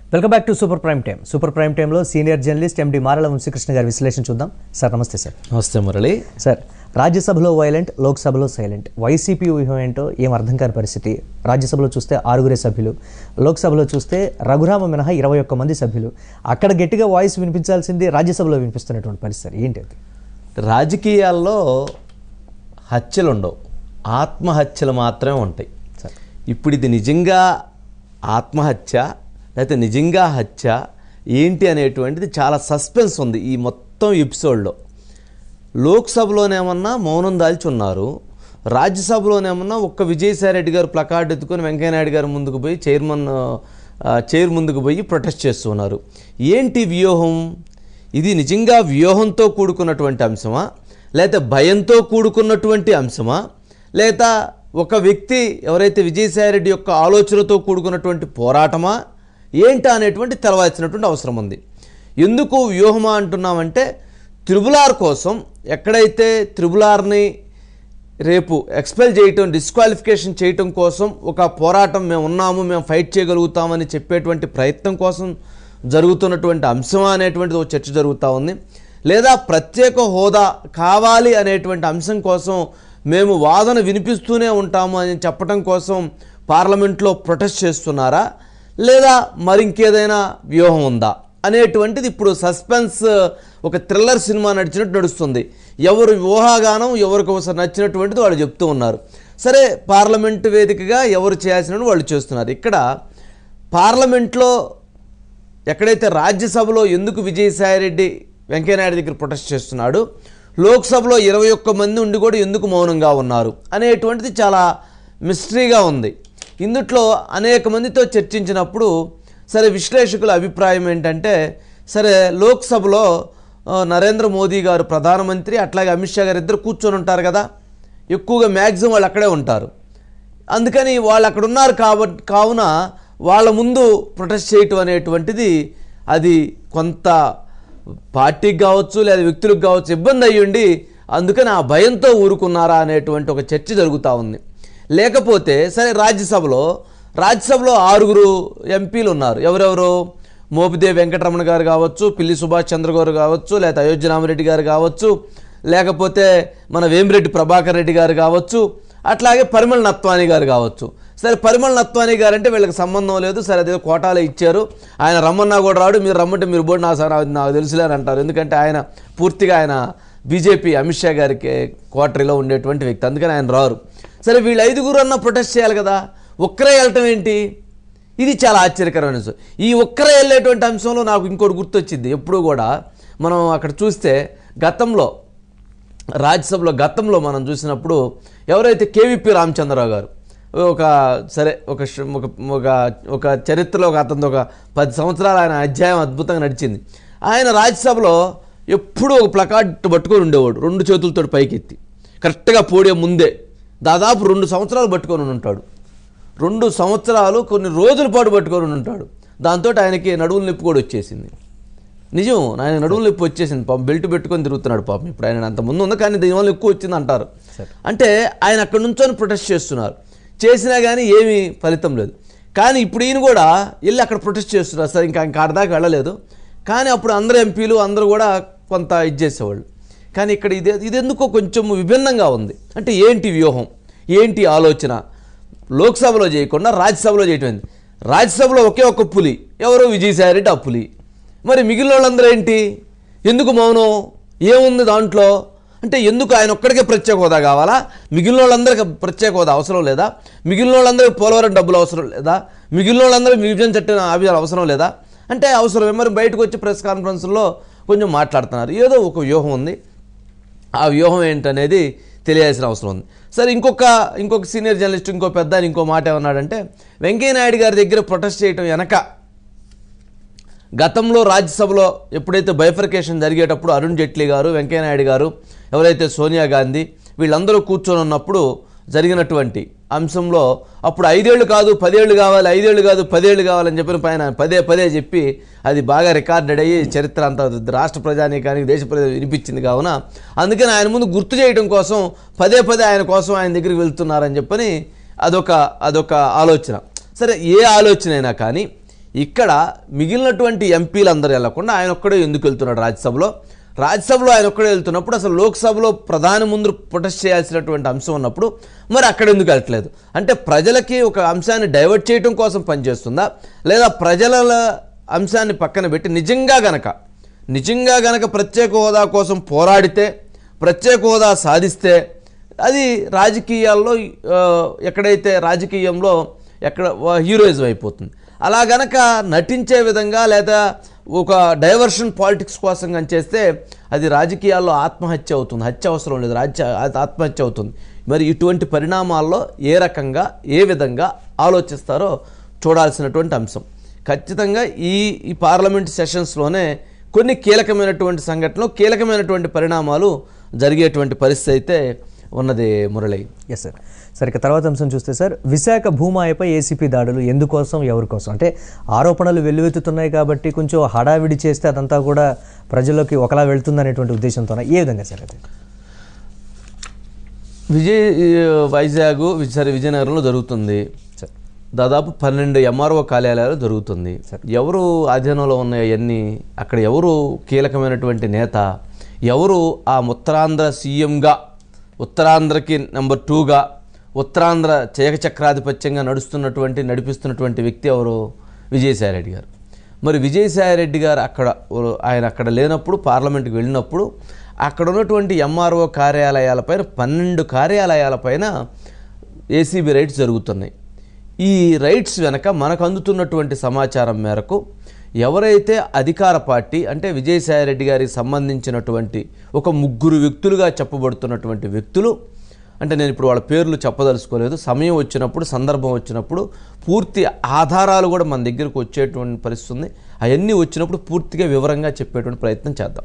Welcome back to super prime time super prime టైంలో senior journalist ఎండి మారల వంశీకృష్ణ గారి విశ్లేషణ చూద్దాం సార్ నమస్తే సార్ నమస్తే మురళి సార్ రాజ్యసభలో వైలెంట్ లోక్సభలో సైలెంట్ వైసీపీ వ్యూహం ఏంటో ఏం అర్థం కాని పరిస్థితి రాజ్యసభలో చూస్తే ఆరుగురే సభ్యులు లోక్సభలో చూస్తే రఘురామ మినహా ఇరవై ఒక్క మంది సభ్యులు అక్కడ గట్టిగా వాయిస్ వినిపించాల్సింది రాజ్యసభలో వినిపిస్తున్నటువంటి పరిస్థితి ఏంటి అది రాజకీయాల్లో హత్యలు ఉండవు ఆత్మహత్యలు మాత్రమే ఉంటాయి సార్ ఇప్పుడు ఇది నిజంగా ఆత్మహత్య లేకపోతే నిజంగా హత్య ఏంటి అనేటువంటిది చాలా సస్పెన్స్ ఉంది ఈ మొత్తం ఎపిసోడ్లో లోక్సభలోనేమన్నా మౌనం దాల్చి ఉన్నారు రాజ్యసభలోనేమన్నా ఒక్క విజయసాయి రెడ్డి గారు ప్లకార్డు ఎత్తుకొని వెంకయ్యనాయుడు గారు ముందుకు పోయి చైర్మన్ ఆ, చైర్ ముందుకు పోయి ప్రొటెస్ట్ చేస్తున్నారు ఏంటి వ్యూహం ఇది నిజంగా వ్యూహంతో కూడుకున్నటువంటి అంశమా లేకపోతే భయంతో కూడుకున్నటువంటి అంశమా లేదా ఒక వ్యక్తి ఎవరైతే విజయసాయిరెడ్డి యొక్క ఆలోచనతో కూడుకున్నటువంటి పోరాటమా ఏంటా అనేటువంటి తెలవాల్సినటువంటి అవసరం ఉంది ఎందుకు వ్యూహమా అంటున్నామంటే త్రిబులార్ కోసం ఎక్కడైతే త్రిబులార్ని రేపు ఎక్స్పెల్ చేయటం డిస్క్వాలిఫికేషన్ చేయటం కోసం ఒక పోరాటం మేము ఉన్నాము మేము ఫైట్ చేయగలుగుతామని చెప్పేటువంటి ప్రయత్నం కోసం జరుగుతున్నటువంటి అంశమా అనేటువంటిది ఒక చర్చ జరుగుతూ ఉంది లేదా ప్రత్యేక హోదా కావాలి అనేటువంటి అంశం కోసం మేము వాదన వినిపిస్తూనే ఉంటాము అని చెప్పటం కోసం పార్లమెంట్లో ప్రొటెస్ట్ చేస్తున్నారా లేదా మరింకేదైనా వ్యూహం ఉందా అనేటువంటిది ఇప్పుడు సస్పెన్స్ ఒక థ్రిల్లర్ సినిమా నడిచినట్టు నడుస్తుంది ఎవరు ఊహాగానం ఎవరికి ఒకసారి నచ్చినటువంటిది వాళ్ళు చెప్తూ ఉన్నారు సరే పార్లమెంట్ వేదికగా ఎవరు చేయాల్సిన వాళ్ళు చేస్తున్నారు ఇక్కడ పార్లమెంట్లో ఎక్కడైతే రాజ్యసభలో ఎందుకు విజయసాయిరెడ్డి వెంకయ్యనాయుడు దగ్గర ప్రొటెస్ట్ చేస్తున్నాడు లోక్సభలో ఇరవై ఒక్క మంది ఉండి కూడా ఎందుకు మౌనంగా ఉన్నారు అనేటువంటిది చాలా మిస్టరీగా ఉంది ఇందుట్లో అనేక మందితో చర్చించినప్పుడు సరే విశ్లేషకుల అభిప్రాయం ఏంటంటే సరే లోక్సభలో ఆ, నరేంద్ర మోదీ గారు ప్రధానమంత్రి అట్లాగే అమిత్ షా గారు ఇద్దరు కూర్చొని ఉంటారు కదా ఎక్కువగా మ్యాక్సిమం వాళ్ళు అక్కడే ఉంటారు అందుకని వాళ్ళు అక్కడ ఉన్నారు కాబట్టి కావున వాళ్ళ ముందు ప్రొటెస్ట్ చేయటం అనేటువంటిది అది కొంత పార్టీకి కావచ్చు లేదా వ్యక్తులకు కావచ్చు ఇబ్బంది అయ్యుండి అందుకని ఆ భయంతో ఊరుకున్నారా అనేటువంటి ఒక చర్చ జరుగుతూ ఉంది లేకపోతే సరే రాజ్యసభలో రాజ్యసభలో ఆరుగురు ఎంపీలు ఉన్నారు ఎవరెవరు మోపిదేవి వెంకటరమణ గారు కావచ్చు పిల్లి సుభాష్ చంద్ర గారు కావచ్చు లేదా అయోధ్య రామరెడ్డి గారు కావచ్చు లేకపోతే మన వేమిరెడ్డి ప్రభాకర్ రెడ్డి గారు కావచ్చు అట్లాగే పరిమళ నత్వాని గారు కావచ్చు సరే పరిమళ నత్వాని గారు అంటే వీళ్ళకి సంబంధం లేదు సరే అదే కోటాలో ఇచ్చారు ఆయన రమ్మన్నా కూడా రాడు మీరు రమ్మంటే మీరు బోర్డు నాకు సార్ నాకు తెలుసులే అని అంటారు ఎందుకంటే ఆయన పూర్తిగా ఆయన బీజేపీ అమిత్ షా గారికి క్వార్టరీలో ఉండేటువంటి వ్యక్తి అందుకని ఆయన రారు సరే వీళ్ళు ఐదుగురు అన్న ప్రొటెస్ట్ చేయాలి కదా ఒక్కరే వెళ్ళటం ఏంటి ఇది చాలా ఆశ్చర్యకరమైన విషయం ఈ ఒక్కరే వెళ్ళేటువంటి అంశంలో నాకు ఇంకోటి గుర్తొచ్చింది ఎప్పుడూ కూడా మనం అక్కడ చూస్తే గతంలో రాజ్యసభలో గతంలో మనం చూసినప్పుడు ఎవరైతే కేవీపీ రామచంద్రరావు గారు ఒక సరే ఒక ష- ఒక ఒక ఒక చరిత్రలో ఒక అతను ఒక పది సంవత్సరాలు ఆయన అధ్యాయం అద్భుతంగా నడిచింది ఆయన రాజ్యసభలో ఎప్పుడూ ఒక ప్లకార్డ్ పట్టుకొని ఉండేవాడు రెండు చేతులతో పైకెత్తి కరెక్ట్గా పోడియం ముందే దాదాపు రెండు సంవత్సరాలు పట్టుకొని ఉంటాడు రెండు సంవత్సరాలు కొన్ని రోజుల పాటు పట్టుకొని ఉంటాడు దాంతో ఆయనకి నడువుల నొప్పి కూడా వచ్చేసింది నిజం ఆయన నడువుల నొప్పి వచ్చేసింది పాపం బెల్ట్ పెట్టుకొని తిరుగుతున్నాడు పాపం ఇప్పుడు ఆయన అంత ముందు ఉంది కానీ దీనివల్ల ఎక్కువ వచ్చింది అంటారు అంటే ఆయన అక్కడ నుంచొని ప్రొటెస్ట్ చేస్తున్నారు చేసినా కానీ ఏమీ ఫలితం లేదు కానీ ఇప్పుడు ఈయన కూడా వెళ్ళి అక్కడ ప్రొటెస్ట్ చేస్తున్నారు సరే ఇంకా ఇంకా దాకా వెళ్ళలేదు కానీ అప్పుడు అందరు ఎంపీలు అందరూ కూడా కొంత ఇది చేసేవాళ్ళు కానీ ఇక్కడ ఇది ఇదెందుకో కొంచెం విభిన్నంగా ఉంది అంటే ఏంటి వ్యూహం ఏంటి ఆలోచన లోక్సభలో చేయకుండా రాజ్యసభలో చేయటం ఏంది? రాజ్యసభలో ఒకే ఒక్క పులి ఎవరో విజయసాయిరెడ్డి ఆ పులి మరి మిగిలిన వాళ్ళందరూ ఏంటి ఎందుకు మౌనం ఏముంది దాంట్లో అంటే ఎందుకు ఆయన ఒక్కడికే ప్రత్యేక హోదా కావాలా మిగిలిన వాళ్ళందరికీ ప్రత్యేక హోదా అవసరం లేదా మిగిలిన వాళ్ళందరికీ పోలవరం డబ్బులు అవసరం లేదా మిగిలిన వాళ్ళందరికీ విభజన చట్టం ఆభిజాలు అవసరం లేదా అంటే అవసరమే మరి బయటకు వచ్చి ప్రెస్ కాన్ఫరెన్స్లో కొంచెం మాట్లాడుతున్నారు ఏదో ఒక వ్యూహం ఉంది ఆ వ్యూహం ఏంటనేది తెలియాల్సిన అవసరం ఉంది సరే ఇంకొక ఇంకొక సీనియర్ జర్నలిస్ట్ ఇంకో పెద్ద ఆయన ఇంకో మాట ఏమన్నాడంటే వెంకయ్యనాయుడు గారి దగ్గర ప్రొటెస్ట్ చేయటం వెనక గతంలో రాజ్యసభలో ఎప్పుడైతే బైఫర్కేషన్ జరిగేటప్పుడు అరుణ్ జైట్లీ గారు వెంకయ్యనాయుడు గారు ఎవరైతే సోనియా గాంధీ వీళ్ళందరూ కూర్చొని ఉన్నప్పుడు జరిగినటువంటి అంశంలో అప్పుడు ఐదేళ్లు కాదు పదేళ్ళు కావాలి ఐదేళ్లు కాదు పదేళ్ళు కావాలని చెప్పిన పైన పదే పదే చెప్పి అది బాగా రికార్డెడ్ అయ్యి చరిత్ర అంతా రాష్ట్ర ప్రజానీకానికి దేశ ప్రజలు వినిపించింది కావున అందుకని ఆయన ముందు గుర్తు చేయడం కోసం పదే పదే ఆయన కోసం ఆయన దగ్గరికి వెళ్తున్నారని చెప్పని అదొక అదొక ఆలోచన సరే ఏ ఆలోచన అయినా కానీ ఇక్కడ మిగిలినటువంటి ఎంపీలందరూ వెళ్లకుండా ఆయన ఒక్కడే ఎందుకు వెళ్తున్నాడు రాజ్యసభలో రాజ్యసభలో ఆయన ఒక్కడే వెళ్తున్నప్పుడు అసలు లోక్సభలో ప్రధాని ముందు ప్రొటెస్ట్ చేయాల్సినటువంటి అంశం ఉన్నప్పుడు మరి అక్కడ ఎందుకు వెళ్ళట్లేదు అంటే ప్రజలకి ఒక అంశాన్ని డైవర్ట్ చేయడం కోసం పనిచేస్తుందా లేదా ప్రజల అంశాన్ని పక్కన పెట్టి నిజంగా గనక నిజంగా గనక ప్రత్యేక హోదా కోసం పోరాడితే ప్రత్యేక హోదా సాధిస్తే అది రాజకీయాల్లో ఆ, ఎక్కడైతే రాజకీయంలో ఎక్కడ హీరోయిజం అయిపోతుంది అలా గనక నటించే విధంగా లేదా ఒక డైవర్షన్ పాలిటిక్స్ కోసం కానీ చేస్తే అది రాజకీయాల్లో ఆత్మహత్య అవుతుంది హత్య అవసరం లేదు రాజ్య ఆత్మహత్య అవుతుంది మరి ఇటువంటి పరిణామాల్లో ఏ రకంగా ఏ విధంగా ఆలోచిస్తారో చూడాల్సినటువంటి అంశం ఖచ్చితంగా ఈ ఈ పార్లమెంట్ సెషన్స్లోనే కొన్ని కీలకమైనటువంటి సంఘటనలు కీలకమైనటువంటి పరిణామాలు జరిగేటువంటి పరిస్థితి అయితే ఉన్నది మురళి ఎస్ సార్ సరే ఇక తర్వాత అంశం చూస్తే సార్ విశాఖ భూమాయపై ఏసీపీ దాడులు ఎందుకోసం ఎవరి కోసం అంటే ఆరోపణలు వెల్లువెత్తుతున్నాయి కాబట్టి కొంచెం హడావిడి చేస్తే అదంతా కూడా ప్రజల్లోకి ఒకలా వెళ్తుందనేటువంటి ఉద్దేశంతో ఏ విధంగా సార్ అది విజయ్ వైజాగ్ వి- సరే విజయనగరంలో జరుగుతుంది సార్ దాదాపు పన్నెండు ఎంఆర్ఓ కార్యాలయాలు జరుగుతుంది ఎవరు ఆధీనంలో ఉన్నాయి అవన్నీ అక్కడ ఎవరు కీలకమైనటువంటి నేత ఎవరు ఆ ఉత్తరాంధ్ర సీఎంగా ఉత్తరాంధ్రకి నెంబర్ టూగా ఉత్తరాంధ్ర చక్రాధిపత్యంగా నడుస్తున్నటువంటి నడిపిస్తున్నటువంటి వ్యక్తి ఎవరు విజయసాయిరెడ్డి గారు మరి విజయసాయిరెడ్డి గారు అక్కడ ఆయన అక్కడ లేనప్పుడు పార్లమెంట్కి వెళ్ళినప్పుడు అక్కడ ఉన్నటువంటి ఎంఆర్ఓ కార్యాలయాలపైన పన్నెండు కార్యాలయాలపైన ఏసీబీ రైడ్స్ జరుగుతున్నాయి ఈ రైట్స్ వెనక మనకు అందుతున్నటువంటి సమాచారం మేరకు ఎవరైతే అధికార పార్టీ అంటే విజయసాయిరెడ్డి గారికి సంబంధించినటువంటి ఒక ముగ్గురు వ్యక్తులుగా చెప్పబడుతున్నటువంటి వ్యక్తులు అంటే నేను ఇప్పుడు వాళ్ళ పేర్లు చెప్పదలుచుకోలేదు సమయం వచ్చినప్పుడు సందర్భం వచ్చినప్పుడు పూర్తి ఆధారాలు కూడా మన దగ్గరకు వచ్చేటువంటి పరిస్థితి ఉంది అవన్నీ వచ్చినప్పుడు పూర్తిగా వివరంగా చెప్పేటువంటి ప్రయత్నం చేద్దాం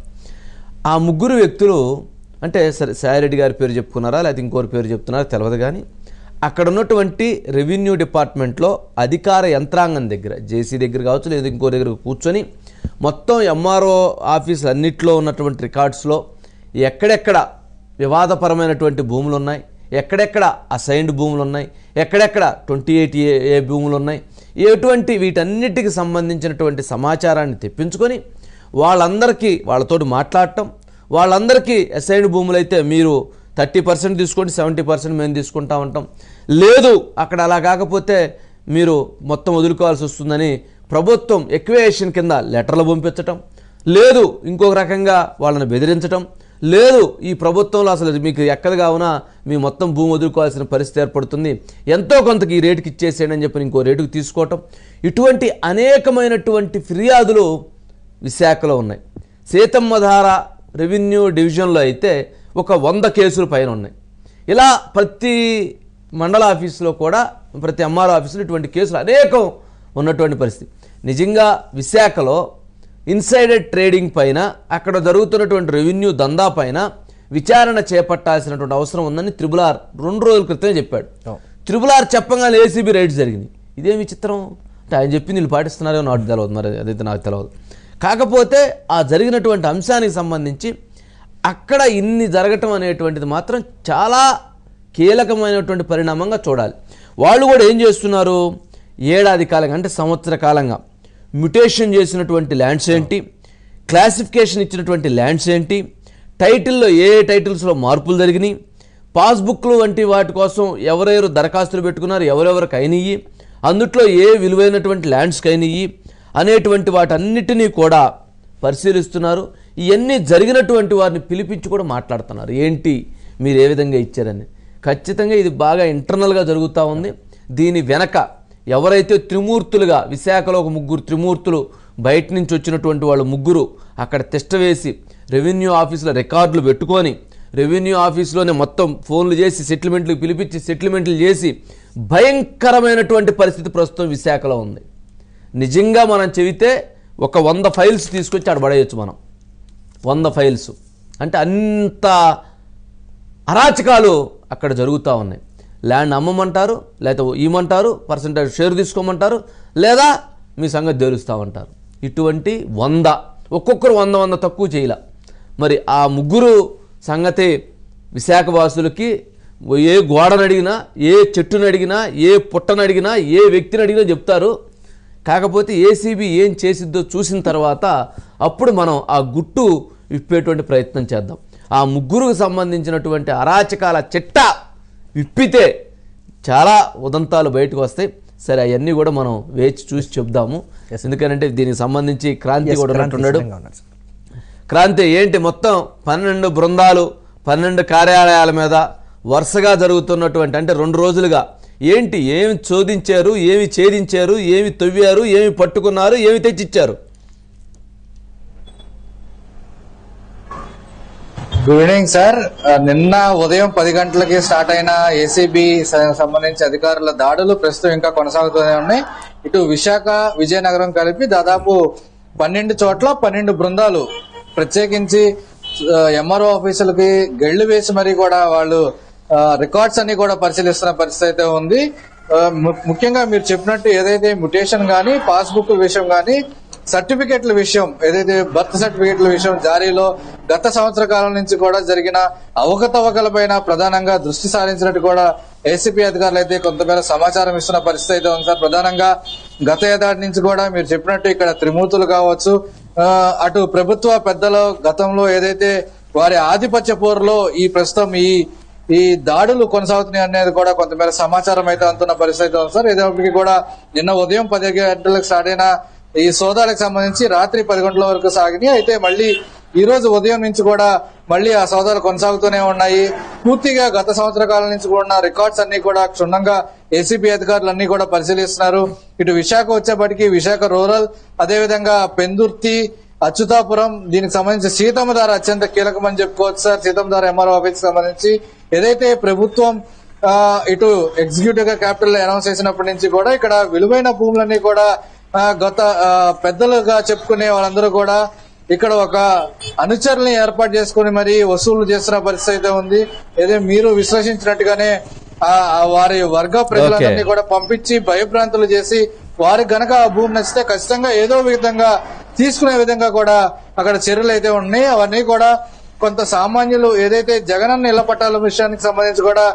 ఆ ముగ్గురు వ్యక్తులు అంటే సరే సాయిరెడ్డి గారి పేరు చెప్పుకున్నారా లేకపోతే ఇంకోరి పేరు చెప్తున్నారా తెలియదు కానీ అక్కడ ఉన్నటువంటి రెవెన్యూ డిపార్ట్మెంట్లో అధికార యంత్రాంగం దగ్గర జేసీ దగ్గర కావచ్చు లేదా ఇంకో దగ్గర కూర్చొని మొత్తం ఎంఆర్ఓ ఆఫీసులు అన్నిట్లో ఉన్నటువంటి రికార్డ్స్లో ఎక్కడెక్కడ వివాదపరమైనటువంటి భూములు ఉన్నాయి ఎక్కడెక్కడ అసైన్డ్ భూములు ఉన్నాయి ఎక్కడెక్కడ ట్వంటీ ఎయిట్ ఏ ఏ భూములు ఉన్నాయి ఎటువంటి వీటన్నిటికి సంబంధించినటువంటి సమాచారాన్ని తెప్పించుకొని వాళ్ళందరికీ వాళ్ళతోటి మాట్లాడటం వాళ్ళందరికీ అసైన్డ్ భూములు అయితే మీరు థర్టీ పర్సెంట్ తీసుకోండి సెవెంటీ పర్సెంట్ మేము తీసుకుంటా ఉంటాం లేదు అక్కడ అలా కాకపోతే మీరు మొత్తం వదులుకోవాల్సి వస్తుందని ప్రభుత్వం ఎక్వేషన్ కింద లెటర్లు పంపించటం లేదు ఇంకొక రకంగా వాళ్ళని బెదిరించటం లేదు ఈ ప్రభుత్వంలో అసలు మీకు ఎక్కదు కావున మీ మొత్తం భూమి వదులుకోవాల్సిన పరిస్థితి ఏర్పడుతుంది ఎంతో కొంతకి ఈ రేటుకి ఇచ్చేసేయండి అని చెప్పి ఇంకో రేటుకి తీసుకోవటం ఇటువంటి అనేకమైనటువంటి ఫిర్యాదులు విశాఖలో ఉన్నాయి సీతమ్మధార రెవెన్యూ డివిజన్లో అయితే ఒక వంద కేసులు పైన ఉన్నాయి ఇలా ప్రతి మండల ఆఫీసులో కూడా ప్రతి ఎంఆర్ఓ ఆఫీసులో ఇటువంటి కేసులు అనేకం ఉన్నటువంటి పరిస్థితి నిజంగా విశాఖలో ఇన్సైడెడ్ ట్రేడింగ్ పైన అక్కడ జరుగుతున్నటువంటి రెవెన్యూ దందా పైన విచారణ చేపట్టాల్సినటువంటి అవసరం ఉందని త్రిబులార్ రెండు రోజుల క్రితమే చెప్పాడు Oh. త్రిబులార్ చెప్పగానే ఏసీబీ రైడ్స్ జరిగినాయి ఇదేం విచిత్రం అంటే ఆయన చెప్పింది వీళ్ళు పాటిస్తున్నారో నాకు తెలియదు మరి అదైతే నాకు తెలియదు కాకపోతే ఆ జరిగినటువంటి అంశానికి సంబంధించి అక్కడ ఇన్ని జరగటం అనేటువంటిది మాత్రం చాలా కీలకమైనటువంటి పరిణామంగా చూడాలి వాళ్ళు కూడా ఏం చేస్తున్నారు ఏడాది కాలంగా అంటే సంవత్సర కాలంగా మ్యుటేషన్ చేసినటువంటి ల్యాండ్స్ ఏంటి క్లాసిఫికేషన్ ఇచ్చినటువంటి ల్యాండ్స్ ఏంటి టైటిల్లో ఏ ఏ టైటిల్స్లో మార్పులు జరిగినాయి పాస్బుక్లు వంటి వాటి కోసం ఎవరెవరు దరఖాస్తులు పెట్టుకున్నారు ఎవరెవరికి అయినయ్యి అందుట్లో ఏ విలువైనటువంటి ల్యాండ్స్కి అయినయ్యి అనేటువంటి వాటన్నిటినీ కూడా పరిశీలిస్తున్నారు ఇవన్నీ జరిగినటువంటి వారిని పిలిపించి కూడా మాట్లాడుతున్నారు ఏంటి మీరు ఏ విధంగా ఇచ్చారని ఖచ్చితంగా ఇది బాగా ఇంటర్నల్గా జరుగుతూ ఉంది దీని వెనక ఎవరైతే త్రిమూర్తులుగా విశాఖలో ఒక ముగ్గురు త్రిమూర్తులు బయట నుంచి వచ్చినటువంటి వాళ్ళు ముగ్గురు అక్కడ తిష్ట వేసి రెవెన్యూ ఆఫీసులో రికార్డులు పెట్టుకొని రెవెన్యూ ఆఫీసులోనే మొత్తం ఫోన్లు చేసి సెటిల్మెంట్లు పిలిపించి సెటిల్మెంట్లు చేసి భయంకరమైనటువంటి పరిస్థితి ప్రస్తుతం విశాఖలో ఉంది నిజంగా మనం చెబితే ఒక వంద ఫైల్స్ తీసుకొచ్చి ఆడ పడేయచ్చు మనం వంద ఫైల్స్ అంటే అంత అరాచకాలు అక్కడ జరుగుతూ ఉన్నాయి ల్యాండ్ అమ్మమంటారు లేదా ఇవ్వమంటారు పర్సంటేజ్ షేర్ తీసుకోమంటారు లేదా మీ సంగతి తెలుస్తామంటారు ఇటువంటి వంద ఒక్కొక్కరు వంద వంద తక్కువ చేయలే మరి ఆ ముగ్గురు సంగతి విశాఖ వాసులకి ఏ గోడను అడిగినా ఏ చెట్టును అడిగినా ఏ పుట్టను అడిగినా ఏ వ్యక్తిని అడిగినా చెప్తారు కాకపోతే ఏసీబీ ఏం చేసిద్దో చూసిన తర్వాత అప్పుడు మనం ఆ గుట్టు విప్పేటువంటి ప్రయత్నం చేద్దాం ఆ ముగ్గురుకు సంబంధించినటువంటి అరాచకాల చిట్ట విప్పితే చాలా ఉదంతాలు బయటకు వస్తాయి సరే అవన్నీ కూడా మనం వేచి చూసి చెప్దాము ఎందుకంటే దీనికి సంబంధించి క్రాంతి కూడా ఉన్నట్టున్నాడు సిద్ధంగా ఉన్నారు సార్. క్రాంతి ఏంటి మొత్తం పన్నెండు బృందాలు పన్నెండు కార్యాలయాల మీద వరుసగా జరుగుతున్నటువంటి అంటే రెండు రోజులుగా ఏంటి ఏమి చోదించారు ఏమి ఛేదించారు ఏమి తవ్వారు ఏమి పట్టుకున్నారు ఏమి తెచ్చిచ్చారు గుడ్ ఈవినింగ్ సార్ ఆ, నిన్న ఉదయం పది గంటలకి స్టార్ట్ అయిన ఏసీబీ సంబంధించి అధికారుల దాడులు ప్రస్తుతం ఇంకా కొనసాగుతూనే ఉన్నాయి ఇటు విశాఖ విజయనగరం కలిపి దాదాపు పన్నెండు చోట్ల పన్నెండు బృందాలు ప్రత్యేకించి ఎంఆర్ఓ ఆఫీసులకి గెళ్లు వేసి మరీ కూడా వాళ్ళు రికార్డ్స్ అన్ని కూడా పరిశీలిస్తున్న పరిస్థితి అయితే ఉంది ఆ, ము- ముఖ్యంగా మీరు చెప్పినట్టు ఏదైతే మ్యుటేషన్ గానీ పాస్బుక్ విషయం గానీ సర్టిఫికెట్ల విషయం ఏదైతే బర్త్ సర్టిఫికెట్ల విషయం జారీలో గత సంవత్సర కాలం నుంచి కూడా జరిగిన అవకతవకలపైన ప్రధానంగా దృష్టి సారించినట్టు కూడా ఏసీపీ అధికారులు అయితే కొంతమేర సమాచారం ఇస్తున్న పరిస్థితి అయితే ఉంది సార్ ప్రధానంగా గత ఏడాది నుంచి కూడా మీరు చెప్పినట్టు ఇక్కడ త్రిమూర్తులు కావచ్చు ఆ, అటు ప్రభుత్వ పెద్దలు గతంలో ఏదైతే వారి ఆధిపత్య పోరులో ఈ ప్రస్తుతం ఈ ఈ దాడులు కొనసాగుతున్నాయి అనేది కూడా కొంతమేర సమాచారం అయితే అందుతున్న పరిస్థితి అయితే ఉంది సార్ ఏదైనప్పటికీ కూడా నిన్న ఉదయం పది గంటలకు స్టార్ట్ అయిన ఈ సోదాలకు సంబంధించి రాత్రి పది గంటల వరకు సాగినాయి అయితే మళ్ళీ ఈ రోజు ఉదయం నుంచి కూడా మళ్ళీ ఆ సోదాలు కొనసాగుతూనే ఉన్నాయి పూర్తిగా గత సంవత్సర కాలం నుంచి కూడా ఉన్న రికార్డ్స్ అన్ని కూడా క్షుణ్ణంగా ఏసీబీ అధికారులు అన్ని కూడా పరిశీలిస్తున్నారు ఇటు విశాఖ వచ్చేప్పటికి విశాఖ రూరల్ అదేవిధంగా పెందుర్తి అచ్యుతాపురం దీనికి సంబంధించి సీతమ్మధార అత్యంత కీలకమని చెప్పుకోవచ్చు సార్ సీతమ్మధార ఎంఆర్ఓ ఆఫీస్ సంబంధించి ఏదైతే ప్రభుత్వం ఆ, ఇటు ఎగ్జిక్యూటివ్ గా క్యాపిటల్ అనౌన్స్ చేసినప్పటి నుంచి కూడా ఇక్కడ విలువైన భూములన్నీ కూడా ఆ, గత ఆ, పెద్దలుగా చెప్పుకునే వాళ్ళందరూ కూడా ఇక్కడ ఒక అనుచరుల్ని ఏర్పాటు చేసుకుని మరి వసూలు చేస్తున్న పరిస్థితి అయితే ఉంది ఏదో మీరు విశ్లేషించినట్టుగానే ఆ ఆ వారి వర్గ ప్రజలందరినీ కూడా పంపించి భయభ్రాంతులు చేసి వారికి గనక ఆ భూమి నచ్చితే ఖచ్చితంగా ఏదో విధంగా తీసుకునే విధంగా కూడా అక్కడ చర్యలు అయితే ఉన్నాయి అవన్నీ కూడా కొంత సామాన్యులు ఏదైతే జగనన్న ఇళ్ల పట్టాల విషయానికి సంబంధించి కూడా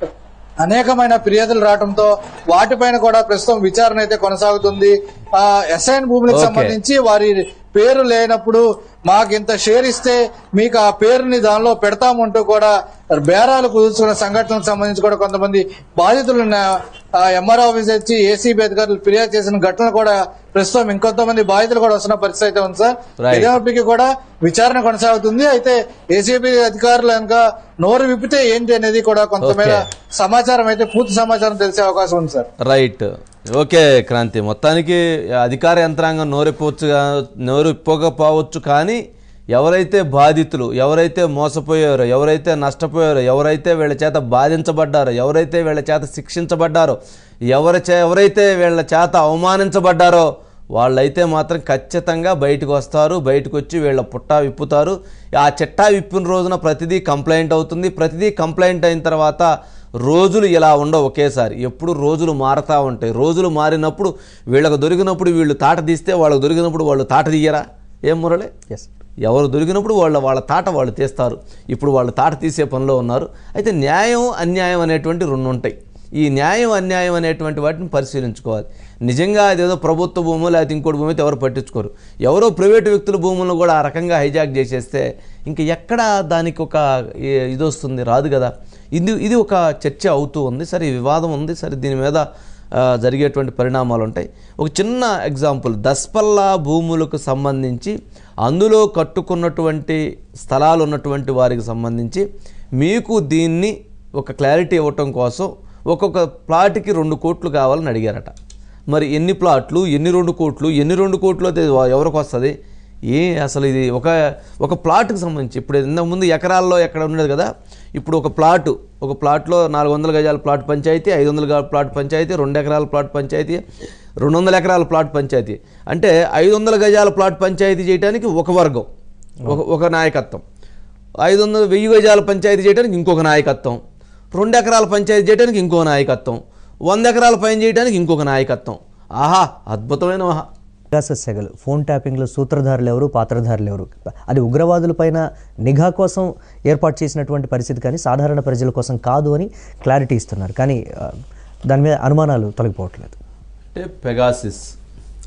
అనేకమైన ఫిర్యాదులు రావడంతో వాటిపైన కూడా ప్రస్తుతం విచారణ అయితే కొనసాగుతుంది ఆ ఎస్ఐన్ భూములకు Okay. సంబంధించి వారి పేరు లేనప్పుడు మాకు ఇంత షేర్ ఇస్తే మీకు ఆ పేరుని దానిలో పెడతామంటూ కూడా బేరాలు కుదుర్చుకున్న సంఘటనలకు సంబంధించి కూడా కొంతమంది బాధితులు ఎంఆర్ఓ ఆఫీస్ వచ్చి ఏసీబీ అధికారులు ఫిర్యాదు చేసిన ఘటనలు కూడా ప్రస్తుతం ఇంకొంతమంది బాధితులు కూడా వస్తున్న పరిస్థితి అయితే ఉంది సార్ Right. ఇదేపటికీ కూడా విచారణ కొనసాగుతుంది అయితే ఏసీబీ అధికారులు కనుక నోరు విప్పితే ఏంటి అనేది కూడా కొంతమేర Okay. సమాచారం అయితే పూర్తి సమాచారం తెలిసే అవకాశం ఉంది సార్ రైట్ ఓకే క్రాంతి మొత్తానికి అధికార యంత్రాంగం నోరెప్పవచ్చు నోరు ఇప్పకపోవచ్చు కానీ ఎవరైతే బాధితులు ఎవరైతే మోసపోయారో ఎవరైతే నష్టపోయారో ఎవరైతే వీళ్ళ చేత బాధించబడ్డారో ఎవరైతే వీళ్ళ చేత శిక్షించబడ్డారో ఎవరి చే ఎవరైతే వీళ్ళ చేత అవమానించబడ్డారో వాళ్ళైతే మాత్రం ఖచ్చితంగా బయటకు వస్తారు బయటకు వచ్చి వీళ్ళ పుట్టా విప్పుతారు ఆ చిట్టా విప్పిన రోజున ప్రతిదీ కంప్లైంట్ అవుతుంది ప్రతిదీ కంప్లైంట్ అయిన తర్వాత రోజులు ఇలా ఉండవు ఒకేసారి ఎప్పుడు రోజులు మారుతూ ఉంటాయి రోజులు మారినప్పుడు వీళ్ళకు దొరికినప్పుడు వీళ్ళు తాట తీస్తే వాళ్ళకు దొరికినప్పుడు వాళ్ళు తాట తీయరా ఏం మురళి ఎస్ ఎవరు దొరికినప్పుడు వాళ్ళ వాళ్ళ తాట వాళ్ళు తీస్తారు ఇప్పుడు వాళ్ళు తాట తీసే పనిలో ఉన్నారు అయితే న్యాయం అన్యాయం అనేటువంటి రెండు ఉంటాయి ఈ న్యాయం అన్యాయం అనేటువంటి వాటిని పరిశీలించుకోవాలి నిజంగా అదేదో ప్రభుత్వ భూము లేకపోతే ఇంకోటి భూమి అయితే ఎవరు పట్టించుకోరు ఎవరో ప్రైవేటు వ్యక్తుల భూములను కూడా ఆ రకంగా హైజాక్ చేసేస్తే ఇంక ఎక్కడ దానికి ఒక ఏ- ఇది వస్తుంది రాదు కదా ఇది ఇది ఒక చర్చ అవుతూ ఉంది సరే ఈ వివాదం ఉంది సరే దీని మీద ఆ, జరిగేటువంటి పరిణామాలు ఉంటాయి ఒక చిన్న ఎగ్జాంపుల్ దస్పల్లా భూములకు సంబంధించి అందులో కట్టుకున్నటువంటి స్థలాలు ఉన్నటువంటి వారికి సంబంధించి మీకు దీన్ని ఒక క్లారిటీ ఇవ్వటం కోసం ఒక్కొక్క ప్లాట్కి రెండు కోట్లు కావాలని అడిగారట మరి ఎన్ని ప్లాట్లు ఎన్ని రెండు కోట్లు ఎన్ని రెండు కోట్లు అయితే ఎవరికి వస్తుంది ఏ అసలు ఇది ఒక ఒక ప్లాట్కి సంబంధించి ఇప్పుడు ఇంతకుముందు ఎకరాల్లో ఎక్కడ ఉండేది కదా ఇప్పుడు ఒక ప్లాటు ఒక ప్లాట్లో నాలుగు వందల గజాల ప్లాట్ పంచాయతీ ఐదు వందల గజాల ప్లాట్ పంచాయతీ రెండు ఎకరాల ప్లాట్ పంచాయతీ రెండు వందల ఎకరాల ప్లాట్ పంచాయతీ అంటే ఐదు వందల గజాల ప్లాట్ పంచాయతీ చేయడానికి ఒక వర్గం ఒక ఒక నాయకత్వం ఐదు వందల వెయ్యి గజాల పంచాయతీ చేయడానికి ఇంకొక నాయకత్వం రెండు ఎకరాల పంచాయతీ చేయడానికి ఇంకో నాయకత్వం వంద ఎకరాల పైన చేయడానికి ఇంకొక నాయకత్వం ఆహా అద్భుతమైన ఆహా పెగాసస్ సెగలు ఫోన్ ట్యాపింగ్లో సూత్రధారులు ఎవరు పాత్రధారులు ఎవరు అది ఉగ్రవాదులపైన నిఘా కోసం ఏర్పాటు చేసినటువంటి పరిస్థితి కానీ సాధారణ ప్రజల కోసం కాదు అని క్లారిటీ ఇస్తున్నారు కానీ ఆ, దాని మీద అనుమానాలు తొలగిపోవట్లేదు అంటే పెగాసిస్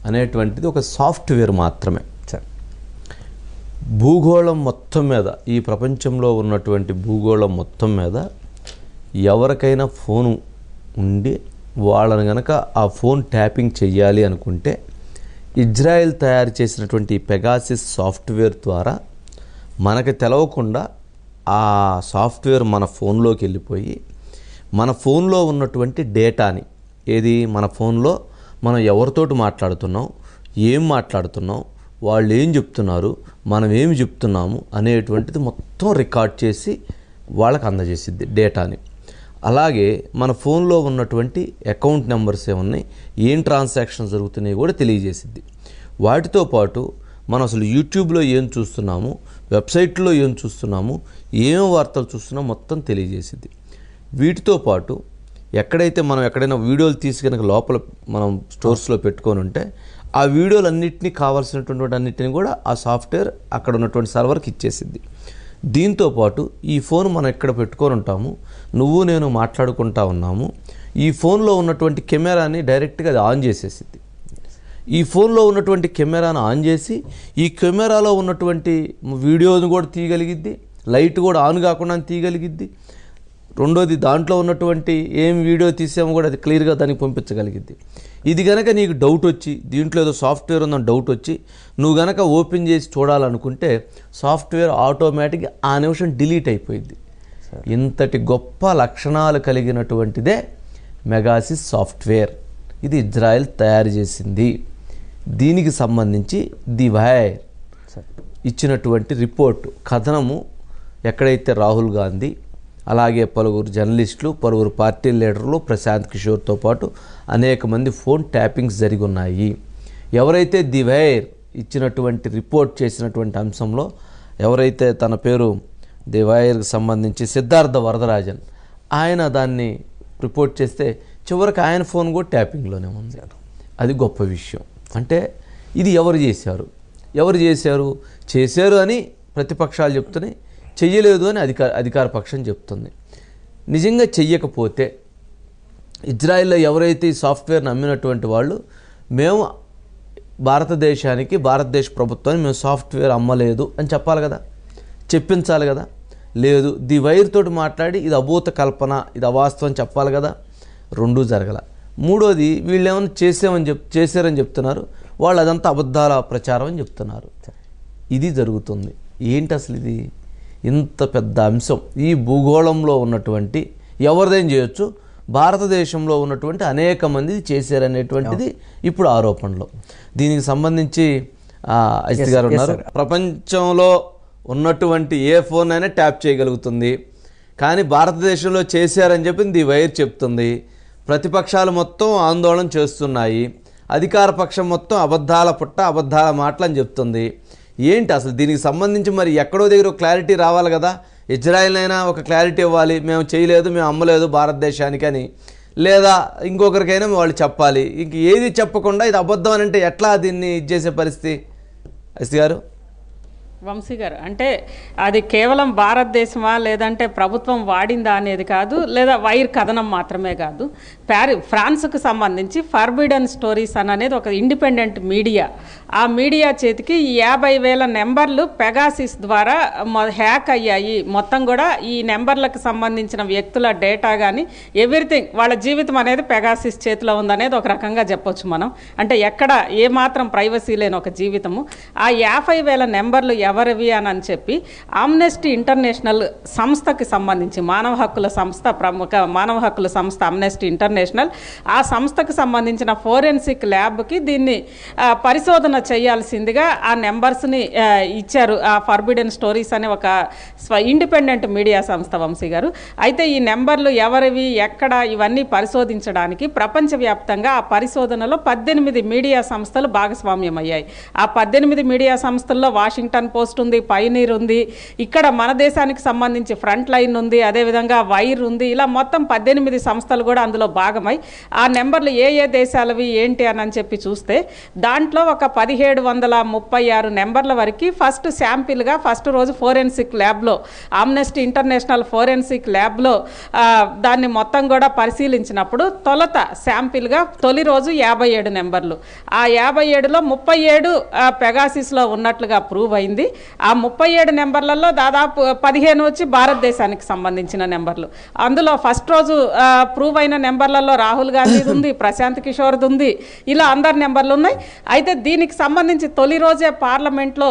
అనేటువంటిది ఒక సాఫ్ట్వేర్ మాత్రమే సార్ భూగోళం మొత్తం మీద ఈ ప్రపంచంలో ఉన్నటువంటి భూగోళం మొత్తం మీద ఎవరికైనా ఫోను ఉండి వాళ్ళని గనక ఆ ఫోన్ ట్యాపింగ్ చెయ్యాలి అనుకుంటే ఇజ్రాయెల్ తయారు చేసినటువంటి ఈ పెగాసిస్ సాఫ్ట్వేర్ ద్వారా మనకి తెలవకుండా ఆ సాఫ్ట్వేర్ మన ఫోన్లోకి వెళ్ళిపోయి మన ఫోన్లో ఉన్నటువంటి డేటాని ఏది మన ఫోన్లో మనం ఎవరితోటి మాట్లాడుతున్నాం ఏం మాట్లాడుతున్నాం వాళ్ళు ఏం చెప్తున్నారు మనం ఏమి చెప్తున్నాము అనేటువంటిది మొత్తం రికార్డ్ చేసి వాళ్ళకి అందజేసిద్ది డేటాని అలాగే మన ఫోన్లో ఉన్నటువంటి అకౌంట్ నెంబర్స్ ఏమున్నాయి ఏం ట్రాన్సాక్షన్ జరుగుతున్నాయి కూడా తెలియజేసిద్ది వాటితో పాటు మనం అసలు యూట్యూబ్లో ఏం చూస్తున్నాము వెబ్సైట్లో ఏం చూస్తున్నాము ఏం వార్తలు చూస్తున్నామో మొత్తం తెలియజేసిద్ది వీటితో పాటు ఎక్కడైతే మనం ఎక్కడైనా వీడియోలు తీసి కనుక లోపల మనం స్టోర్స్లో పెట్టుకొని ఉంటే ఆ వీడియోలు అన్నింటినీ కావాల్సినటువంటి అన్నిటిని కూడా ఆ సాఫ్ట్వేర్ అక్కడ ఉన్నటువంటి సర్వర్కి ఇచ్చేసిద్ది దీంతో పాటు ఈ ఫోన్ మనం ఎక్కడ పెట్టుకొని ఉంటాము నువ్వు నేను మాట్లాడుకుంటా ఉన్నాము ఈ ఫోన్లో ఉన్నటువంటి కెమెరాని డైరెక్ట్గా అది ఆన్ చేసేసిద్ది ఈ ఫోన్లో ఉన్నటువంటి కెమెరాను ఆన్ చేసి ఈ కెమెరాలో ఉన్నటువంటి వీడియోని కూడా తీయగలిగిద్ది లైట్ కూడా ఆన్ కాకుండా తీయగలిగిద్ది రెండోది దాంట్లో ఉన్నటువంటి ఏం వీడియో తీసామో కూడా అది క్లియర్గా దానికి పంపించగలిగిద్ది ఇది గనక నీకు డౌట్ వచ్చి దీంట్లో ఏదో సాఫ్ట్వేర్ ఉందని డౌట్ వచ్చి నువ్వు గనక ఓపెన్ చేసి చూడాలనుకుంటే సాఫ్ట్వేర్ ఆటోమేటిక్గా ఆ నిమిషం డిలీట్ అయిపోయింది ఇంతటి గొప్ప లక్షణాలు కలిగినటువంటిదే మెగాసిస్ సాఫ్ట్వేర్ ఇది ఇజ్రాయెల్ తయారు చేసింది దీనికి సంబంధించి ది వైర్ సార్ ఇచ్చినటువంటి రిపోర్టు కథనము ఎక్కడైతే రాహుల్ గాంధీ అలాగే పలువురు జర్నలిస్టులు పలువురు పార్టీ లీడర్లు ప్రశాంత్ కిషోర్తో పాటు అనేక మంది ఫోన్ ట్యాపింగ్స్ జరిగి ఉన్నాయి ఎవరైతే ది వైర్ ఇచ్చినటువంటి రిపోర్ట్ చేసినటువంటి అంశంలో ఎవరైతే తన పేరు ది వైర్కి సంబంధించి సిద్ధార్థ వరదరాజన్ ఆయన దాన్ని రిపోర్ట్ చేస్తే చివరికి ఆయన ఫోన్ కూడా ట్యాపింగ్లోనే ఉంది అది గొప్ప విషయం అంటే ఇది ఎవరు చేశారు ఎవరు చేశారు చేశారు అని ప్రతిపక్షాలు చెప్తున్నాయి చెయ్యలేదు అని అధికార అధికార పక్షం చెప్తుంది నిజంగా చెయ్యకపోతే ఇజ్రాయెల్లో ఎవరైతే ఈ సాఫ్ట్వేర్ని అమ్మినటువంటి వాళ్ళు మేము భారతదేశానికి భారతదేశ ప్రభుత్వాన్ని మేము సాఫ్ట్వేర్ అమ్మలేదు అని చెప్పాలి కదా చెప్పించాలి కదా లేదు ది వైర్ తోటి మాట్లాడి ఇది అభూత కల్పన ఇది అవాస్తవం చెప్పాలి కదా రెండూ జరగల మూడోది వీళ్ళు ఏమైనా చేసామని చెప్ చేశారని చెప్తున్నారు వాళ్ళు అదంతా అబద్ధాల ప్రచారం అని చెప్తున్నారు ఇది జరుగుతుంది ఏంటి అసలు ఇది ఇంత పెద్ద అంశం ఈ భూగోళంలో ఉన్నటువంటి ఎవరిదేం చేయొచ్చు భారతదేశంలో ఉన్నటువంటి అనేక మంది ఇది చేశారనేటువంటిది ఇప్పుడు ఆరోపణలు దీనికి సంబంధించి ఆ, అజిత్ గారు ఉన్నారు ప్రపంచంలో ఉన్నటువంటి ఏ ఫోన్ అయినా ట్యాప్ చేయగలుగుతుంది కానీ భారతదేశంలో చేశారని చెప్పి ది వైర్ చెప్తుంది ప్రతిపక్షాలు మొత్తం ఆందోళన చేస్తున్నాయి అధికార పక్షం మొత్తం అబద్ధాల పుట్ట అబద్ధాల మాటలు అని చెప్తుంది ఏంటి అసలు దీనికి సంబంధించి మరి ఎక్కడో దగ్గర ఒక క్లారిటీ రావాలి కదా ఇజ్రాయెల్ అయినా ఒక క్లారిటీ ఇవ్వాలి మేము చేయలేదు మేము అమ్మలేదు భారతదేశానికి అని లేదా ఇంకొకరికైనా వాళ్ళు చెప్పాలి ఇంక ఏది చెప్పకుండా ఇది అబద్ధం అని అంటే ఎట్లా దీన్ని ఇది చేసే పరిస్థితి అస్తి గారు వంశీ గారు అంటే అది కేవలం భారతదేశమా లేదంటే ప్రభుత్వం వాడిందా అనేది కాదు లేదా వైర్ కథనం మాత్రమే కాదు ప్యారి ఫ్రాన్స్కు సంబంధించి ఫర్బిడన్ స్టోరీస్ అని అనేది ఒక ఇండిపెండెంట్ మీడియా ఆ మీడియా చేతికి ఈ యాభై వేల నెంబర్లు పెగాసిస్ ద్వారా మొ- హ్యాక్ అయ్యాయి మొత్తం కూడా ఈ నెంబర్లకు సంబంధించిన వ్యక్తుల డేటా కానీ ఎవ్రీథింగ్ వాళ్ళ జీవితం అనేది పెగాసిస్ చేతిలో ఉందనేది ఒక రకంగా చెప్పొచ్చు మనం అంటే ఎక్కడ ఏమాత్రం ప్రైవసీ లేని ఒక జీవితము ఆ యాభై వేల నెంబర్లు ఎవరివి అని అని చెప్పి ఆమ్నెస్టీ ఇంటర్నేషనల్ సంస్థకి సంబంధించి మానవ హక్కుల సంస్థ ప్రముఖ మానవ హక్కుల సంస్థ అమ్నెస్టీ ఇంటర్నేషనల్ ఆ సంస్థకు సంబంధించిన ఫోరెన్సిక్ ల్యాబ్కి దీన్ని ఆ, పరిశోధన చేయాల్సిందిగా ఆ నెంబర్స్ని ఆ, ఇచ్చారు ఆ ఫర్బిడెన్ స్టోరీస్ అనే ఒక స్వ ఇండిపెండెంట్ మీడియా సంస్థ వంశీ గారు అయితే ఈ నెంబర్లు ఎవరివి ఎక్కడ ఇవన్నీ పరిశోధించడానికి ప్రపంచవ్యాప్తంగా ఆ పరిశోధనలో పద్దెనిమిది మీడియా సంస్థలు భాగస్వామ్యం అయ్యాయి ఆ పద్దెనిమిది మీడియా సంస్థల్లో వాషింగ్టన్ పోస్ట్ ఉంది పైనీర్ ఉంది ఇక్కడ మన దేశానికి సంబంధించి ఫ్రంట్ లైన్ ఉంది అదేవిధంగా వైర్ ఉంది ఇలా మొత్తం పద్దెనిమిది సంస్థలు కూడా అందులో భాగమై ఆ నెంబర్లు ఏ ఏ దేశాలవి ఏంటి అని అని చెప్పి చూస్తే దాంట్లో ఒక పదిహేడు వందల ముప్పై ఆరు నెంబర్ల వరకు ఫస్ట్ శాంపిల్గా ఫస్ట్ రోజు ఫోరెన్సిక్ ల్యాబ్లో ఆమ్నెస్టీ ఇంటర్నేషనల్ ఫోరెన్సిక్ ల్యాబ్లో ఆ, దాన్ని మొత్తం కూడా పరిశీలించినప్పుడు తొలత శాంపిల్గా తొలి రోజు యాభై ఏడు నెంబర్లు ఆ యాభై ఏడులో ముప్పై ఏడు పెగాసిస్లో ఉన్నట్లుగా ప్రూవ్ అయింది ఆ ముప్పై ఏడు నెంబర్లలో దాదాపు పదిహేను వచ్చి భారతదేశానికి సంబంధించిన నెంబర్లు అందులో ఫస్ట్ రోజు ప్రూవ్ అయిన నెంబర్లలో రాహుల్ గాంధీది ఉంది ప్రశాంత్ కిషోర్ది ఉంది ఇలా అందరి నెంబర్లు ఉన్నాయి అయితే దీనికి సంబంధించి తొలి రోజే పార్లమెంట్లో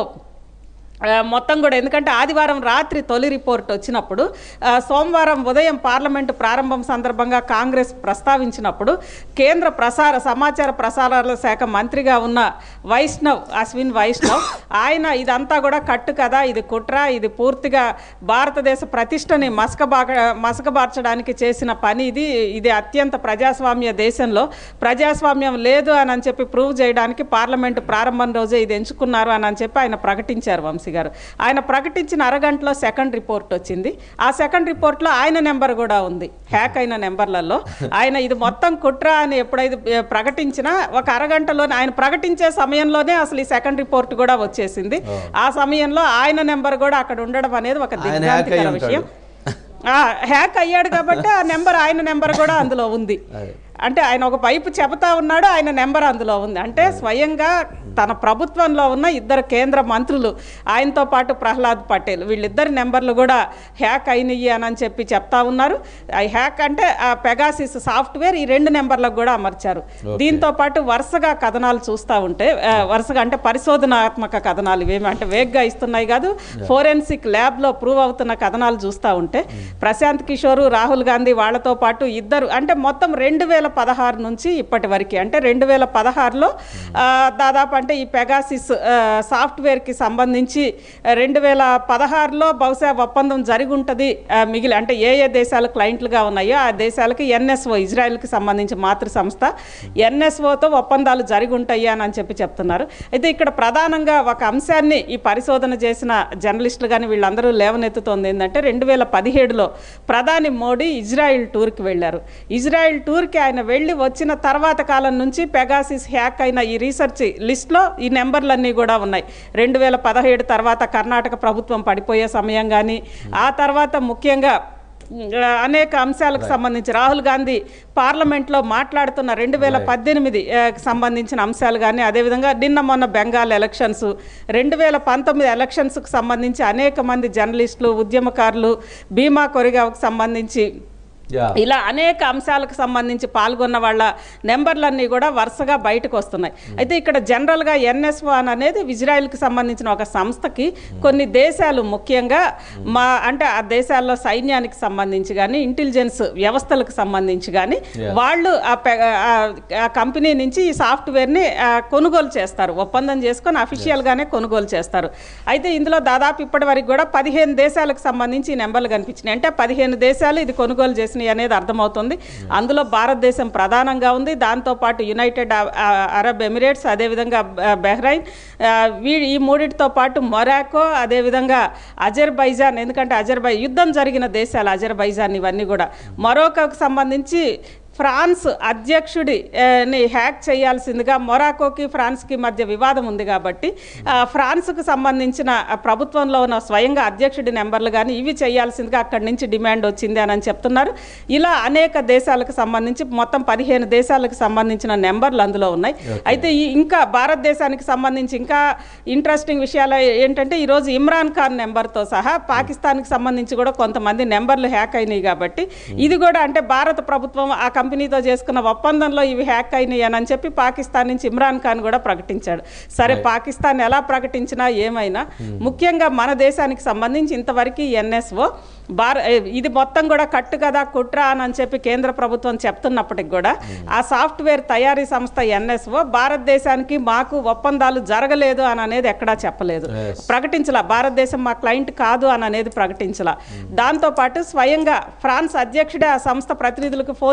ఆ, మొత్తం కూడా ఎందుకంటే ఆదివారం రాత్రి తొలి రిపోర్ట్ వచ్చినప్పుడు ఆ, సోమవారం ఉదయం పార్లమెంటు ప్రారంభం సందర్భంగా కాంగ్రెస్ ప్రస్తావించినప్పుడు కేంద్ర ప్రసార సమాచార ప్రసారాల శాఖ మంత్రిగా ఉన్న వైష్ణవ్ అశ్విన్ వైష్ణవ్ ఆయన ఇదంతా కూడా కట్టు కదా ఇది కుట్ర ఇది పూర్తిగా భారతదేశ ప్రతిష్టని మసకబాక మసకబార్చడానికి చేసిన పని ఇది ఇది అత్యంత ప్రజాస్వామ్య దేశంలో ప్రజాస్వామ్యం లేదు అని అని చెప్పి ప్రూవ్ చేయడానికి పార్లమెంటు ప్రారంభం రోజే ఇది ఎంచుకున్నారు అని అని చెప్పి ఆయన ప్రకటించారు వంశీ గారు ఆయన ప్రకటించిన అరగంటలో సెకండ్ రిపోర్ట్ వచ్చింది ఆ సెకండ్ రిపోర్ట్లో ఆయన నెంబర్ కూడా ఉంది హ్యాక్ అయిన నెంబర్లలో ఆయన ఇది మొత్తం కుట్ర అని ఎప్పుడైతే ఏ, ప్రకటించినా ఒక అరగంటలోనే ఆయన ప్రకటించే సమయంలోనే అసలు ఈ సెకండ్ రిపోర్ట్ కూడా వచ్చేసింది ఆ సమయంలో ఆయన నెంబర్ కూడా అక్కడ ఉండడం అనేది ఒక ఆయన హ్యాక్ అయి దిగ్భ్రాంతికర ఉంటాడు. విషయం ఆ, హ్యాక్ అయ్యాడు కాబట్టి ఆ నెంబర్ ఆయన నెంబర్ కూడా అందులో ఉంది అంటే ఆయన ఒక పైపు చెబుతా ఉన్నాడు ఆయన నెంబర్ అందులో ఉంది అంటే స్వయంగా తన ప్రభుత్వంలో ఉన్న ఇద్దరు కేంద్ర మంత్రులు ఆయనతో పాటు ప్రహ్లాద్ పటేల్ వీళ్ళిద్దరి నెంబర్లు కూడా హ్యాక్ అయినవి అని అని చెప్పి చెప్తా ఉన్నారు ఆ హ్యాక్ అంటే ఆ పెగాసిస్ సాఫ్ట్వేర్ ఈ రెండు నెంబర్లకు కూడా అమర్చారు దీంతో పాటు వరుసగా కథనాలు చూస్తూ ఉంటే ఆ, వరుసగా అంటే పరిశోధనాత్మక కథనాలు ఇవేమి అంటే వేగ్గా ఇస్తున్నాయి కాదు ఫోరెన్సిక్ ల్యాబ్లో ప్రూవ్ అవుతున్న కథనాలు చూస్తూ ఉంటే ప్రశాంత్ కిషోర్ రాహుల్ గాంధీ వాళ్ళతో పాటు ఇద్దరు అంటే మొత్తం రెండు వేల పదహారు నుంచి ఇప్పటి వరకు అంటే రెండు వేల పదహారులో దాదాపు అంటే ఈ పెగాసిస్ ఆ, సాఫ్ట్వేర్కి సంబంధించి రెండు వేల పదహారులో బహుశా ఒప్పందం జరిగి ఉంటుంది ఆ, మిగిలి అంటే ఏ ఏ దేశాలు క్లయింట్లుగా ఉన్నాయో ఆ దేశాలకి ఎన్ఎస్ఓ ఇజ్రాయెల్కి సంబంధించి మాతృ సంస్థ ఎన్ఎస్ఓతో ఒప్పందాలు జరిగి ఉంటాయి అని అని చెప్పి చెప్తున్నారు అయితే ఇక్కడ ప్రధానంగా ఒక అంశాన్ని ఈ పరిశోధన చేసిన జర్నలిస్టులు కానీ వీళ్ళందరూ లేవనెత్తుతోంది ఏంటంటే రెండు వేల పదిహేడులో ప్రధాని మోడీ ఇజ్రాయిల్ టూర్కి వెళ్ళారు ఇజ్రాయిల్ టూర్కి ఆయన వెళ్ళి వచ్చిన తర్వాత కాలం నుంచి పెగాసిస్ హ్యాక్ అయిన ఈ రీసెర్చ్ లిస్ట్లో ఈ నెంబర్లన్నీ కూడా ఉన్నాయి రెండు వేల పదిహేడు తర్వాత కర్ణాటక ప్రభుత్వం పడిపోయే సమయం కానీ ఆ తర్వాత ముఖ్యంగా ఆ, అనేక అంశాలకు సంబంధించి రాహుల్ గాంధీ పార్లమెంట్లో మాట్లాడుతున్న రెండు వేల పద్దెనిమిది సంబంధించిన అంశాలు కానీ అదేవిధంగా నిన్న మొన్న బెంగాల్ ఎలక్షన్స్ రెండు వేల పంతొమ్మిది ఎలక్షన్స్కి సంబంధించి అనేక మంది జర్నలిస్టులు ఉద్యమకారులు భీమా కొరిగాకు సంబంధించి యా ఇలా అనేక అంశాలకు సంబంధించి పాల్గొన్న వాళ్ళ నెంబర్లన్నీ కూడా వరుసగా బయటకు వస్తున్నాయి అయితే ఇక్కడ జనరల్గా ఎన్ఎస్ఓ అని అనేది ఇజ్రాయెల్కి సంబంధించిన ఒక సంస్థకి కొన్ని దేశాలు ముఖ్యంగా మా అంటే ఆ దేశాల్లో సైన్యానికి సంబంధించి కానీ ఇంటెలిజెన్స్ వ్యవస్థలకు సంబంధించి కానీ వాళ్ళు ఆ పె- ఆ- ఆ కంపెనీ నుంచి ఈ సాఫ్ట్వేర్ని ఆ, కొనుగోలు చేస్తారు ఒప్పందం చేసుకొని అఫీషియల్గానే కొనుగోలు చేస్తారు అయితే ఇందులో దాదాపు ఇప్పటి వరకు కూడా పదిహేను దేశాలకు సంబంధించి ఈ నెంబర్లు కనిపించినాయి అంటే పదిహేను దేశాలు ఇది కొనుగోలు చేసినాయి అనేది అర్థమవుతుంది అందులో భారతదేశం ప్రధానంగా ఉంది దాంతోపాటు యునైటెడ్ అ- అ- అరబ్ ఎమిరేట్స్ అదేవిధంగా బ- బెహ్రైన్ ఆ, వీ ఈ మూడిటితో పాటు మొరాకో అదేవిధంగా అజర్బైజాన్ ఎందుకంటే అజర్బై యుద్ధం జరిగిన దేశాలు అజర్బైజాన్ ఇవన్నీ కూడా మొరోకోకు సంబంధించి ఫ్రాన్స్ అధ్యక్షుడి ఆ, ని హ్యాక్ చేయాల్సిందిగా మొరాకోకి ఫ్రాన్స్కి మధ్య వివాదం ఉంది కాబట్టి ఆ, ఫ్రాన్స్కు సంబంధించిన ఆ, ప్రభుత్వంలో ఉన్న స్వయంగా అధ్యక్షుడి నెంబర్లు కానీ ఇవి చేయాల్సిందిగా అక్కడి నుంచి డిమాండ్ వచ్చింది అని అని చెప్తున్నారు ఇలా అనేక దేశాలకు సంబంధించి మొత్తం పదిహేను దేశాలకు సంబంధించిన నెంబర్లు అందులో ఉన్నాయి అయితే ఈ ఇంకా భారతదేశానికి సంబంధించి ఇంకా ఇంట్రెస్టింగ్ విషయాలు ఏంటంటే ఈరోజు ఇమ్రాన్ ఖాన్ నెంబర్తో సహా పాకిస్తాన్కి సంబంధించి కూడా కొంతమంది నెంబర్లు హ్యాక్ అయినాయి కాబట్టి ఇది కూడా అంటే భారత ప్రభుత్వం ఆ కంపెనీతో చేసుకున్న ఒప్పందంలో ఇవి హ్యాక్ అయినాయి అని అని చెప్పి పాకిస్తాన్ నుంచి ఇమ్రాన్ ఖాన్ కూడా ప్రకటించాడు సరే పాకిస్తాన్ ఎలా ప్రకటించినా ఏమైనా ముఖ్యంగా మన దేశానికి సంబంధించి ఇంతవరకు ఎన్ఎస్ఓ భార ఇది మొత్తం కూడా కట్టు కదా కుట్ర అని అని చెప్పి కేంద్ర ప్రభుత్వం చెప్తున్నప్పటికి కూడా ఆ సాఫ్ట్వేర్ తయారీ సంస్థ ఎన్ఎస్ఓ భారతదేశానికి మాకు ఒప్పందాలు జరగలేదు అని అనేది ఎక్కడా చెప్పలేదు ప్రకటించలా భారతదేశం మా క్లయింట్ కాదు అని అనేది ప్రకటించలా దాంతోపాటు స్వయంగా ఫ్రాన్స్ అధ్యక్షుడే ఆ సంస్థ ప్రతినిధులకు ఫోన్ చేశాడు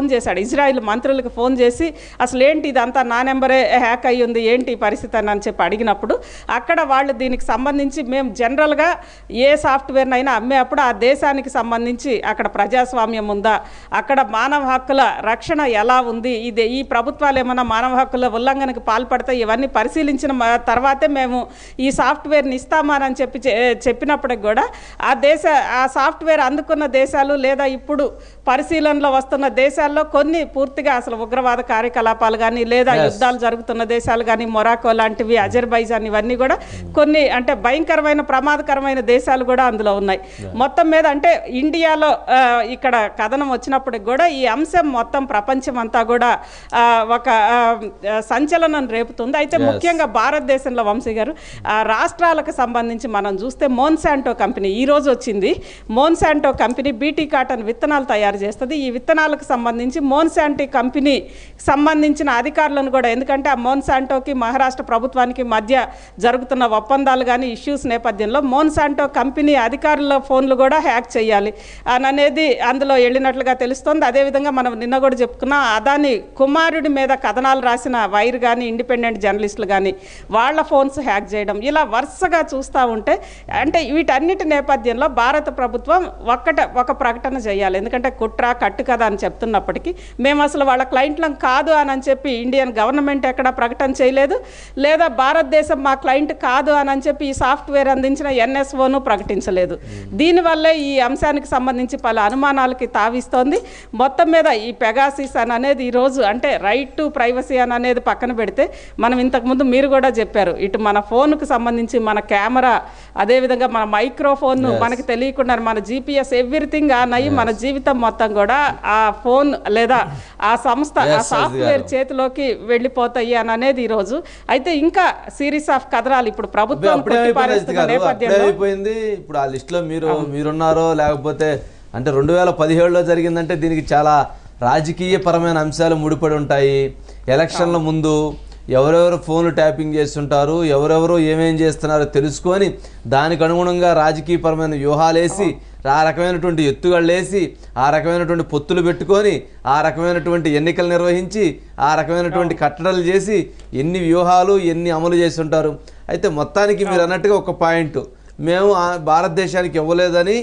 ఇజ్రాయిల్ మంత్రులకు ఫోన్ చేసి అసలు ఏంటి ఇదంతా నా నెంబరే హ్యాక్ అయ్యి ఉంది ఏంటి ఈ పరిస్థితి అని అని చెప్పి అడిగినప్పుడు అక్కడ వాళ్ళు దీనికి సంబంధించి మేము జనరల్గా ఏ సాఫ్ట్వేర్నైనా అమ్మేటప్పుడు ఆ దేశానికి సంబంధించి అక్కడ ప్రజాస్వామ్యం ఉందా అక్కడ మానవ హక్కుల రక్షణ ఎలా ఉంది ఇది ఈ ప్రభుత్వాలు ఏమైనా మానవ హక్కుల ఉల్లంఘనకు పాల్పడతాయి ఇవన్నీ పరిశీలించిన మ- తర్వాతే మేము ఈ సాఫ్ట్వేర్ని ఇస్తామని చెప్పి చె- చెప్పినప్పటికి కూడా ఆ దేశ ఆ సాఫ్ట్వేర్ అందుకున్న దేశాలు లేదా ఇప్పుడు పరిశీలనలో వస్తున్న దేశాల్లో కొన్ని పూర్తిగా అసలు ఉగ్రవాద కార్యకలాపాలు కానీ లేదా యుద్ధాలు జరుగుతున్న దేశాలు కానీ మొరాకో లాంటివి అజర్బైజాన్ ఇవన్నీ కూడా కొన్ని అంటే భయంకరమైన ప్రమాదకరమైన దేశాలు కూడా అందులో ఉన్నాయి మొత్తం మీద అంటే ఇండియాలో ఆ, ఇక్కడ కథనం వచ్చినప్పటికి కూడా ఈ అంశం మొత్తం ప్రపంచం అంతా కూడా ఆ, ఒక ఆ, ఆ, సంచలనం రేపుతుంది అయితే ముఖ్యంగా భారతదేశంలో వంశీ గారు ఆ, రాష్ట్రాలకు సంబంధించి మనం చూస్తే మోన్సాంటో కంపెనీ ఈ రోజు వచ్చింది మోన్సాంటో కంపెనీ బీటీ కాటన్ విత్తనాలు తయారు చేస్తుంది ఈ విత్తనాలకు సంబంధించి మోన్సాంటి కంపెనీ సంబంధించిన అధికారులను కూడా ఎందుకంటే ఆ మోన్సాంటోకి మహారాష్ట్ర ప్రభుత్వానికి మధ్య జరుగుతున్న ఒప్పందాలు కానీ ఇష్యూస్ నేపథ్యంలో మోన్సాంటో కంపెనీ అధికారుల ఫోన్లు కూడా హ్యాక్ చేయాలి అని అనేది అందులో వెళ్ళినట్లుగా తెలుస్తోంది అదేవిధంగా మనం నిన్న కూడా చెప్పుకున్న అదాని కుమారుడి మీద కథనాలు రాసిన వైర్ కానీ ఇండిపెండెంట్ జర్నలిస్టులు కానీ వాళ్ళ ఫోన్స్ హ్యాక్ చేయడం ఇలా వరుసగా చూస్తూ ఉంటే అంటే వీటన్నిటి నేపథ్యంలో భారత ప్రభుత్వం ఒక్కట ఒక ప్రకటన చేయాలి ఎందుకంటే కుట్ర కట్టు కదా అని చెప్తున్నప్పటికీ మేము అసలు వాళ్ళ క్లయింట్లం కాదు అని అని చెప్పి ఇండియన్ గవర్నమెంట్ ఎక్కడ ప్రకటన చేయలేదు లేదా భారతదేశం మా క్లయింట్ కాదు అని అని చెప్పి ఈ సాఫ్ట్వేర్ అందించిన ఎన్ఎస్ఓను ప్రకటించలేదు దీనివల్లే ఈ అంశానికి సంబంధించి పలు అనుమానాలకి తావిస్తోంది మొత్తం మీద ఈ పెగాసిస్ అని అనేది ఈరోజు అంటే రైట్ టు ప్రైవసీ అని అనేది పక్కన పెడితే మనం ఇంతకుముందు మీరు కూడా చెప్పారు ఇటు మన ఫోన్కు సంబంధించి మన కెమెరా అదేవిధంగా మన మైక్రోఫోన్ మనకి తెలియకుండా మన జీపీఎస్ ఎవ్రీథింగ్ ఆన్ అయ్యి మన జీవితం మొత్తం కూడా ఆ ఫోన్ లేదా ఆ సంస్థ ఆ Yes, సాఫ్ట్వేర్ చేతిలోకి వెళ్ళిపోతాయి అని అనేది ఈరోజు అయితే ఇంకా సిరీస్ ఆఫ్ కథనాలు ఇప్పుడు ప్రభుత్వం అప్పుడే అయిపోయింది కొట్టిపారేస్తున్న కాదు అప్పుడే నేపథ్యంలో అయిపోయింది ఇప్పుడు ఆ లిస్టులో మీరు మీరున్నారో లేకపోతే అంటే రెండు వేల పదిహేడులో జరిగిందంటే దీనికి చాలా రాజకీయ పరమైన అంశాలు ముడిపడి ఉంటాయి ఎలక్షన్ల ముందు ఎవరెవరు ఫోన్లు ట్యాపింగ్ చేస్తుంటారు ఎవరెవరు ఏమేం చేస్తున్నారో తెలుసుకొని దానికి అనుగుణంగా రాజకీయపరమైన వ్యూహాలేసి ఆ రకమైనటువంటి ఎత్తుగళ్ళేసి ఆ రకమైనటువంటి పొత్తులు పెట్టుకొని ఆ రకమైనటువంటి ఎన్నికలు నిర్వహించి ఆ రకమైనటువంటి కట్టడలు చేసి ఎన్ని వ్యూహాలు ఎన్ని అమలు చేసి ఉంటారు అయితే మొత్తానికి మీరు అన్నట్టుగా ఒక పాయింట్ మేము ఆ భారతదేశానికి ఇవ్వలేదని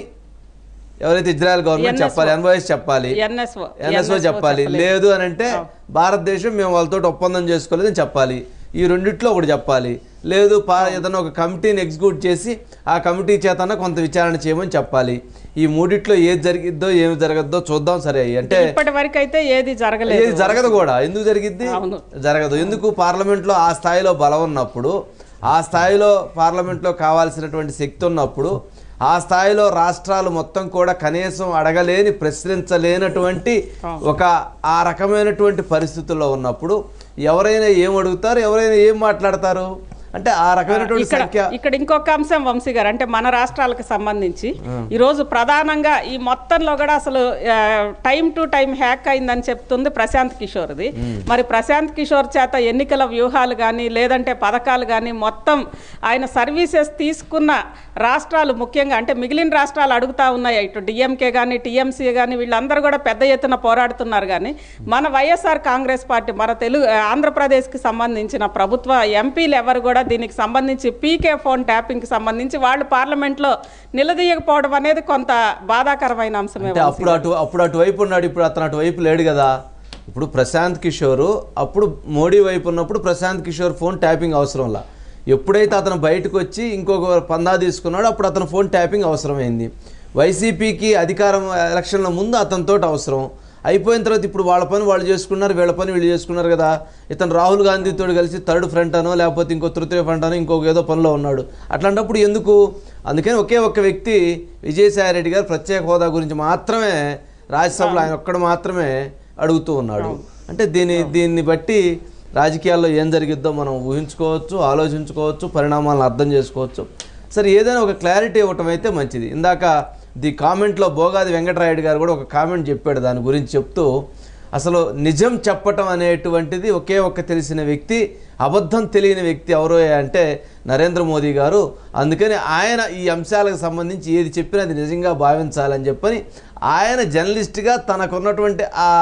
ఎవరైతే ఇజ్రాయెల్ గవర్నమెంట్ NSO. చెప్పాలి ఎన్వైఎస్ చెప్పాలి ఎన్ఎస్ఓ ఎన్ఎస్ఓ చెప్పాలి లేదు అని అంటే భారతదేశం మేము వాళ్ళతో ఒప్పందం చేసుకోలేదని చెప్పాలి ఈ రెండిట్లో ఒకటి చెప్పాలి లేదు పా ఏదైనా ఒక కమిటీని ఎగ్జిక్యూట్ చేసి ఆ కమిటీ చేతన కొంత విచారణ చేయమని చెప్పాలి ఈ మూడిట్లో ఏది జరిగిద్దో ఏమి జరగద్దో చూద్దాం సరే అంటే ఇప్పటి వరకు అయితే ఏది జరగలేదు ఏది జరగదు కూడా ఎందుకు జరిగిద్ది అవును. జరగదు ఎందుకు పార్లమెంట్లో ఆ స్థాయిలో బలం ఉన్నప్పుడు ఆ స్థాయిలో పార్లమెంట్లో కావాల్సినటువంటి శక్తి ఉన్నప్పుడు ఆ స్థాయిలో రాష్ట్రాలు మొత్తం కూడా కనీసం అడగలేని ప్రశ్నించలేనటువంటి ఒక ఆ రకమైనటువంటి పరిస్థితుల్లో ఉన్నప్పుడు ఎవరైనా ఏం అడుగుతారు ఎవరైనా ఏం మాట్లాడతారు అంటే ఆ రకమైనటువంటి ఇక్కడ సంఖ్య ఇక్కడ ఇంకొక అంశం వంశీ గారు అంటే మన రాష్ట్రాలకు సంబంధించి ఈరోజు ప్రధానంగా ఈ మొత్తంలో కూడా అసలు టైం టు టైం హ్యాక్ అయిందని చెప్తుంది ప్రశాంత్ కిషోర్ది మరి ప్రశాంత్ కిషోర్ చేత ఎన్నికల వ్యూహాలు కానీ లేదంటే పథకాలు కానీ మొత్తం ఆయన సర్వీసెస్ తీసుకున్న రాష్ట్రాలు ముఖ్యంగా అంటే మిగిలిన రాష్ట్రాలు అడుగుతా ఉన్నాయి ఇటు డిఎంకే కానీ టీఎంసీ కానీ వీళ్ళందరూ కూడా పెద్ద ఎత్తున పోరాడుతున్నారు కానీ మన వైఎస్ఆర్ కాంగ్రెస్ పార్టీ మన తెలుగు ఆంధ్రప్రదేశ్కి సంబంధించిన ప్రభుత్వ ఎంపీలు ఎవరు కూడా దీనికి సంబంధించి పీకే ఫోన్ ట్యాపింగ్కి సంబంధించి వాళ్ళు పార్లమెంట్లో నిలదీయకపోవడం అనేది కొంత బాధాకరమైన అంశమే అంటే అప్పుడు అటు అప్పుడు అటువైపు ఉన్నాడు ఇప్పుడు అతను అటువైపు లేడు కదా ఇప్పుడు ప్రశాంత్ కిషోర్ అప్పుడు మోడీ వైపు ఉన్నప్పుడు ప్రశాంత్ కిషోర్ ఫోన్ ట్యాపింగ్ అవసరంలా ఎప్పుడైతే అతను బయటకు వచ్చి ఇంకొక పందా తీసుకున్నాడో అప్పుడు అతను ఫోన్ ట్యాపింగ్ అవసరమైంది వైసీపీకి అధికారం ఎలక్షన్ల ముందు అతనితో అవసరం అయిపోయిన తర్వాత ఇప్పుడు వాళ్ళ పని వాళ్ళు చేసుకున్నారు వీళ్ళ పని వీళ్ళు చేసుకున్నారు కదా ఇతను రాహుల్ గాంధీతో కలిసి థర్డ్ ఫ్రంట్ అనో లేకపోతే ఇంకో తృతీయ ఫ్రంట్ అనో ఇంకొక ఏదో పనిలో ఉన్నాడు అట్లాంటప్పుడు ఎందుకు అందుకని ఒకే ఒక్క వ్యక్తి విజయసాయి రెడ్డి గారు ప్రత్యేక హోదా గురించి మాత్రమే రాజ్యసభలో ఆయన ఒక్కడు మాత్రమే అడుగుతూ ఉన్నాడు అంటే దీని దీన్ని బట్టి రాజకీయాల్లో ఏం జరిగిద్దో మనం ఊహించుకోవచ్చు ఆలోచించుకోవచ్చు పరిణామాలను అర్థం చేసుకోవచ్చు సరే ఏదైనా ఒక క్లారిటీ ఇవ్వటం అయితే మంచిది ఇందాక ది కామెంట్లో బోగాది వెంకటరాయుడు గారు కూడా ఒక కామెంట్ చెప్పాడు దాని గురించి చెప్తూ అసలు నిజం చెప్పటం అనేటువంటిది ఒకే ఒక్క తెలిసిన వ్యక్తి అబద్ధం తెలియని వ్యక్తి ఎవరో అంటే నరేంద్ర మోదీ గారు అందుకని ఆయన ఈ అంశాలకు సంబంధించి ఏది చెప్పినా అది నిజంగా భావించాలని చెప్పని ఆయన జర్నలిస్ట్గా తనకున్నటువంటి ఆ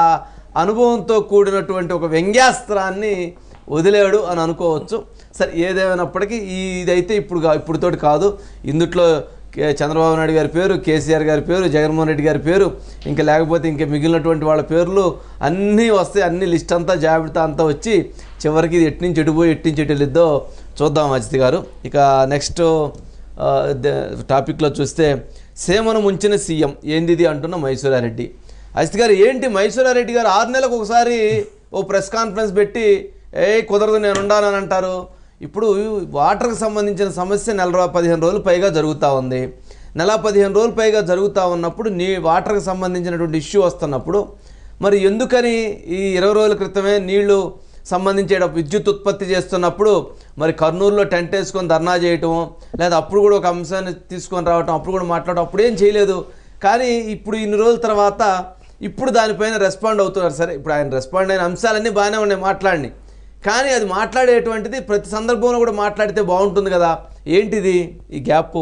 అనుభవంతో కూడినటువంటి ఒక వ్యంగ్యాస్త్రాన్ని వదిలాడు అని అనుకోవచ్చు సరే ఏదేమైనప్పటికీ ఈ ఇదైతే ఇప్పుడు కా- ఇప్పుడుతోటి కాదు ఇందుట్లో కే- చంద్రబాబు నాయుడు గారి పేరు కేసీఆర్ గారి పేరు జగన్మోహన్ రెడ్డి గారి పేరు ఇంకా లేకపోతే ఇంకా మిగిలినటువంటి వాళ్ళ పేర్లు అన్నీ వస్తాయి అన్ని లిస్ట్ అంతా జాబితా అంతా వచ్చి చివరికి ఇది ఎటు నుంచి ఎటు పోయి ఎటు నుంచి ఎటు వెళ్ళిద్దో చూద్దాం అజిత్ గారు ఇక నెక్స్ట్ ఆ, ద- టాపిక్లో చూస్తే సేమను ముంచిన సీఎం ఏంది ఇది అంటున్న మైసూరారెడ్డి అజిత్ గారు ఏంటి మైసూరారెడ్డి గారు ఆరు నెలలకు ఒకసారి ఓ ప్రెస్ కాన్ఫరెన్స్ పెట్టి ఏ కుదరదు నేను ఉండాలని అంటారు ఇప్పుడు వాటర్కి సంబంధించిన సమస్య నెల రో- పదిహేను రోజులు పైగా జరుగుతూ ఉంది నెల పదిహేను రోజులు పైగా జరుగుతూ ఉన్నప్పుడు నీ వాటర్కి సంబంధించినటువంటి ఇష్యూ వస్తున్నప్పుడు మరి ఎందుకని ఈ ఇరవై రోజుల క్రితమే నీళ్లు సంబంధించే విద్యుత్ ఉత్పత్తి చేస్తున్నప్పుడు మరి కర్నూలులో టెంట్ వేసుకొని ధర్నా చేయటం లేదా అప్పుడు కూడా ఒక అంశాన్ని తీసుకొని రావటం అప్పుడు కూడా మాట్లాడటం అప్పుడు ఏం చేయలేదు కానీ ఇప్పుడు ఇన్ని రోజుల తర్వాత ఇప్పుడు దానిపైన రెస్పాండ్ అవుతున్నారు సరే ఇప్పుడు ఆయన రెస్పాండ్ అయిన అంశాలన్నీ బాగానే ఉన్నాయి మాట్లాడిని కానీ అది మాట్లాడేటువంటిది ప్రతి సందర్భంలో కూడా మాట్లాడితే బాగుంటుంది కదా ఏంటిది ఈ గ్యాప్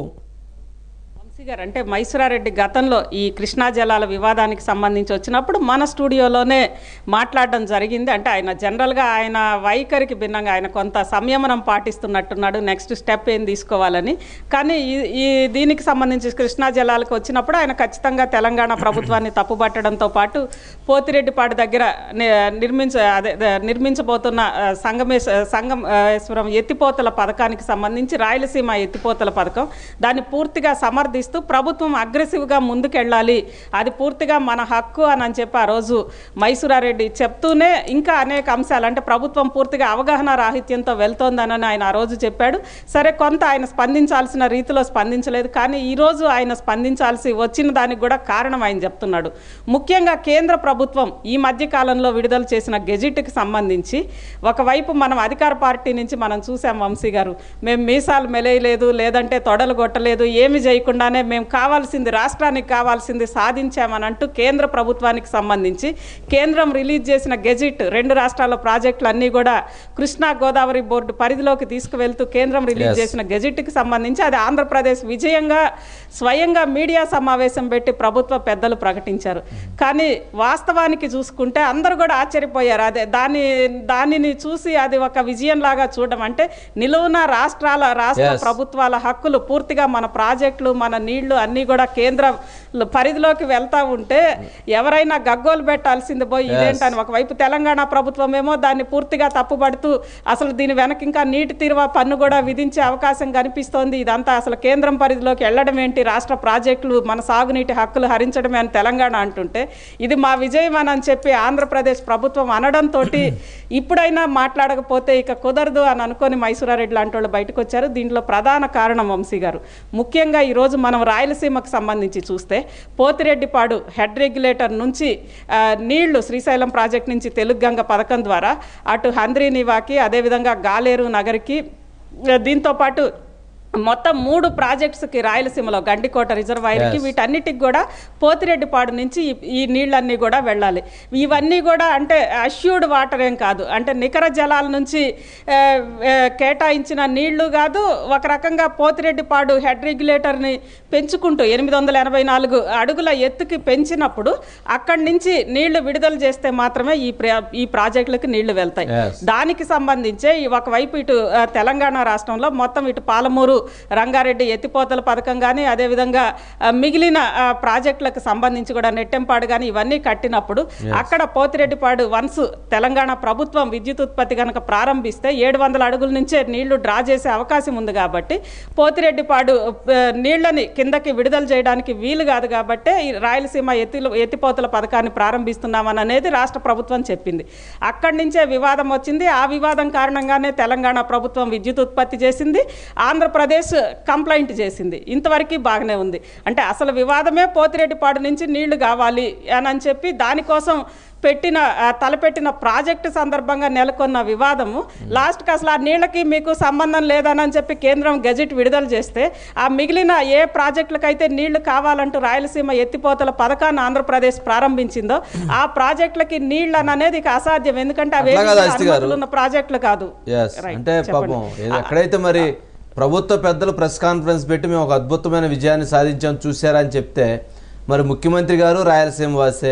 వంశీ గారు అంటే మైసూరారెడ్డి గతంలో ఈ కృష్ణా జలాల వివాదానికి సంబంధించి వచ్చినప్పుడు మన స్టూడియోలోనే మాట్లాడడం జరిగింది అంటే ఆయన జనరల్గా ఆయన వైఖరికి భిన్నంగా ఆయన కొంత సంయమనం పాటిస్తున్నట్టున్నాడు నెక్స్ట్ స్టెప్ ఏం తీసుకోవాలని కానీ ఈ ఈ దీనికి సంబంధించి కృష్ణా జలాలకు వచ్చినప్పుడు ఆయన ఖచ్చితంగా తెలంగాణ ప్రభుత్వాన్ని తప్పుపట్టడంతో పాటు పోతిరెడ్డిపాడు దగ్గర ని- నిర్మించ అదే అదే నిర్మించబోతున్న ఆ, సంగమేశ సంగమేశ్వరం ఎత్తిపోతల పథకానికి సంబంధించి రాయలసీమ ఎత్తిపోతల పథకం దాన్ని పూర్తిగా సమర్థిస్తూ ప్రభుత్వం అగ్రెసివ్గా ముందుకెళ్ళాలి అది పూర్తిగా మన హక్కు అని అని చెప్పి ఆ రోజు మైసూరారెడ్డి చెప్తూనే ఇంకా అనేక అంశాలు అంటే ప్రభుత్వం పూర్తిగా అవగాహన రాహిత్యంతో వెళ్తోందని ఆయన ఆ రోజు చెప్పాడు సరే కొంత ఆయన స్పందించాల్సిన రీతిలో స్పందించలేదు కానీ ఈ రోజు ఆయన స్పందించాల్సి వచ్చిన దానికి కూడా కారణం ఆయన చెప్తున్నాడు ముఖ్యంగా కేంద్ర ప్రభుత్వం ఈ మధ్య కాలంలో విడుదల చేసిన గెజిట్కి సంబంధించి ఒకవైపు మనం అధికార పార్టీ నుంచి మనం చూసాం వంశీ గారు మేము మీసాలు మెలేయలేదు లేదంటే తొడలు కొట్టలేదు ఏమి చేయకుండానే మేము కావాల్సింది రాష్ట్రానికి కావాల్సింది సాధించామని అంటూ కేంద్ర ప్రభుత్వానికి సంబంధించి కేంద్రం రిలీజ్ చేసిన గెజిట్ రెండు రాష్ట్రాల ప్రాజెక్టులు అన్నీ కూడా కృష్ణా గోదావరి బోర్డు పరిధిలోకి తీసుకువెళ్తూ కేంద్రం రిలీజ్ Yes. చేసిన గెజిట్కి సంబంధించి అది ఆంధ్రప్రదేశ్ విజయంగా స్వయంగా మీడియా సమావేశం పెట్టి ప్రభుత్వ పెద్దలు ప్రకటించారు కానీ వాస్తవానికి చూసుకుంటే అందరూ కూడా ఆశ్చర్యపోయారు అదే దాని దానిని చూసి అది ఒక విజయం లాగా చూడడం అంటే నిలువున రాష్ట్రాల రాష్ట్ర Yes. ప్రభుత్వాల హక్కులు పూర్తిగా మన ప్రాజెక్టులు మన నీళ్లు అన్నీ కూడా కేంద్ర పరిధిలోకి వెళ్తా ఉంటే ఎవరైనా గగ్గోలు పెట్టాల్సింది పోయి ఇదేంటని ఒకవైపు తెలంగాణ ప్రభుత్వం ఏమో దాన్ని పూర్తిగా తప్పుపడుతూ అసలు దీని వెనక ఇంకా నీటి తీరువ పన్ను కూడా విధించే అవకాశం కనిపిస్తోంది ఇదంతా అసలు కేంద్రం పరిధిలోకి వెళ్ళడం ఏంటి రాష్ట్ర ప్రాజెక్టులు మన సాగునీటి హక్కులు హరించడమే అని తెలంగాణ అంటుంటే ఇది మా విజయం అని అని చెప్పి ఆంధ్రప్రదేశ్ ప్రభుత్వం అనడంతో ఇప్పుడైనా మాట్లాడకపోతే ఇక కుదరదు అని అనుకొని మైసూరారెడ్డి లాంటి వాళ్ళు బయటకు వచ్చారు దీంట్లో ప్రధాన కారణం వంశీ గారు ముఖ్యంగా ఈరోజు మనం రాయలసీమకు సంబంధించి చూస్తే పోతిరెడ్డిపాడు హెడ్ రెగ్యులేటర్ నుంచి ఆ, నీళ్లు శ్రీశైలం ప్రాజెక్ట్ నుంచి తెలుగంగ పథకం ద్వారా అటు హంద్రీనివాకి అదేవిధంగా గాలేరు నగర్కి ఆ, దీంతో పాటు మొత్తం మూడు ప్రాజెక్ట్స్కి రాయలసీమలో గండికోట రిజర్వాయర్కి Yes. వీటన్నిటికి కూడా పోతిరెడ్డిపాడు నుంచి ఈ- ఈ నీళ్ళన్నీ కూడా వెళ్ళాలి ఇవన్నీ కూడా అంటే అష్యూర్డ్ వాటర్ ఏం కాదు అంటే నికర జలాల నుంచి ఆ, ఆ, కేటాయించిన నీళ్లు కాదు ఒక రకంగా పోతిరెడ్డిపాడు హెడ్ రెగ్యులేటర్ని పెంచుకుంటూ ఎనిమిది వందల ఎనభై నాలుగు అడుగుల ఎత్తుకి పెంచినప్పుడు అక్కడి నుంచి నీళ్లు విడుదల చేస్తే మాత్రమే ఈ ప్రా- ఈ ప్రాజెక్టులకు నీళ్లు వెళ్తాయి Yes. దానికి సంబంధించే ఈ ఒకవైపు ఇటు ఆ, తెలంగాణ రాష్ట్రంలో మొత్తం ఇటు పాలమూరు రంగారెడ్డి ఎత్తిపోతల పథకం కానీ అదేవిధంగా ఆ, మిగిలిన ఆ, ప్రాజెక్టులకు సంబంధించి కూడా నెట్టెంపాడు కానీ ఇవన్నీ కట్టినప్పుడు అక్కడ పోతిరెడ్డిపాడు వన్స్ తెలంగాణ ప్రభుత్వం విద్యుత్ ఉత్పత్తి కనుక ప్రారంభిస్తే ఏడు వందల అడుగుల నుంచే నీళ్లు డ్రా చేసే అవకాశం ఉంది కాబట్టి పోతిరెడ్డిపాడు ఆ, నీళ్లని కిందకి విడుదల చేయడానికి వీలు కాదు కాబట్టి ఈ రాయలసీమ ఎత్తి ఎత్తిపోతల పథకాన్ని ప్రారంభిస్తున్నామని అనేది రాష్ట్ర ప్రభుత్వం చెప్పింది అక్కడి నుంచే వివాదం వచ్చింది ఆ వివాదం కారణంగానే తెలంగాణ ప్రభుత్వం విద్యుత్ ఉత్పత్తి చేసింది ఆంధ్రప్రదేశ్ కంప్లైంట్ చేసింది ఇంతవరకు బాగానే ఉంది అంటే అసలు వివాదమే పోతిరెడ్డిపాడు నుంచి నీళ్లు కావాలి అని అని చెప్పి దానికోసం పెట్టిన ఆ, తలపెట్టిన ప్రాజెక్టు సందర్భంగా నెలకొన్న వివాదము లాస్ట్కి అసలు ఆ నీళ్ళకి మీకు సంబంధం లేదని అని చెప్పి కేంద్రం గెజిట్ విడుదల చేస్తే ఆ మిగిలిన ఏ ప్రాజెక్టులకైతే నీళ్లు కావాలంటూ రాయలసీమ ఎత్తిపోతల పథకాన్ని ఆంధ్రప్రదేశ్ ప్రారంభించిందో ఆ ప్రాజెక్టులకి నీళ్ళు అని అనేది ఇక అసాధ్యం ఎందుకంటే అవి అట్లా కాదు అజిత్ గారు. ఉన్న ప్రాజెక్టులు కాదు ఎస్ Right, అంటే చెప్పండి. పాపం ఏదో- ఎక్కడైతే మరి ప్రభుత్వ పెద్దలు ప్రెస్ కాన్ఫరెన్స్ పెట్టి మేము ఒక అద్భుతమైన విజయాన్ని సాధించాం చూసారా అని చెప్తే మరి ముఖ్యమంత్రి గారు రాయలసీమ వాసే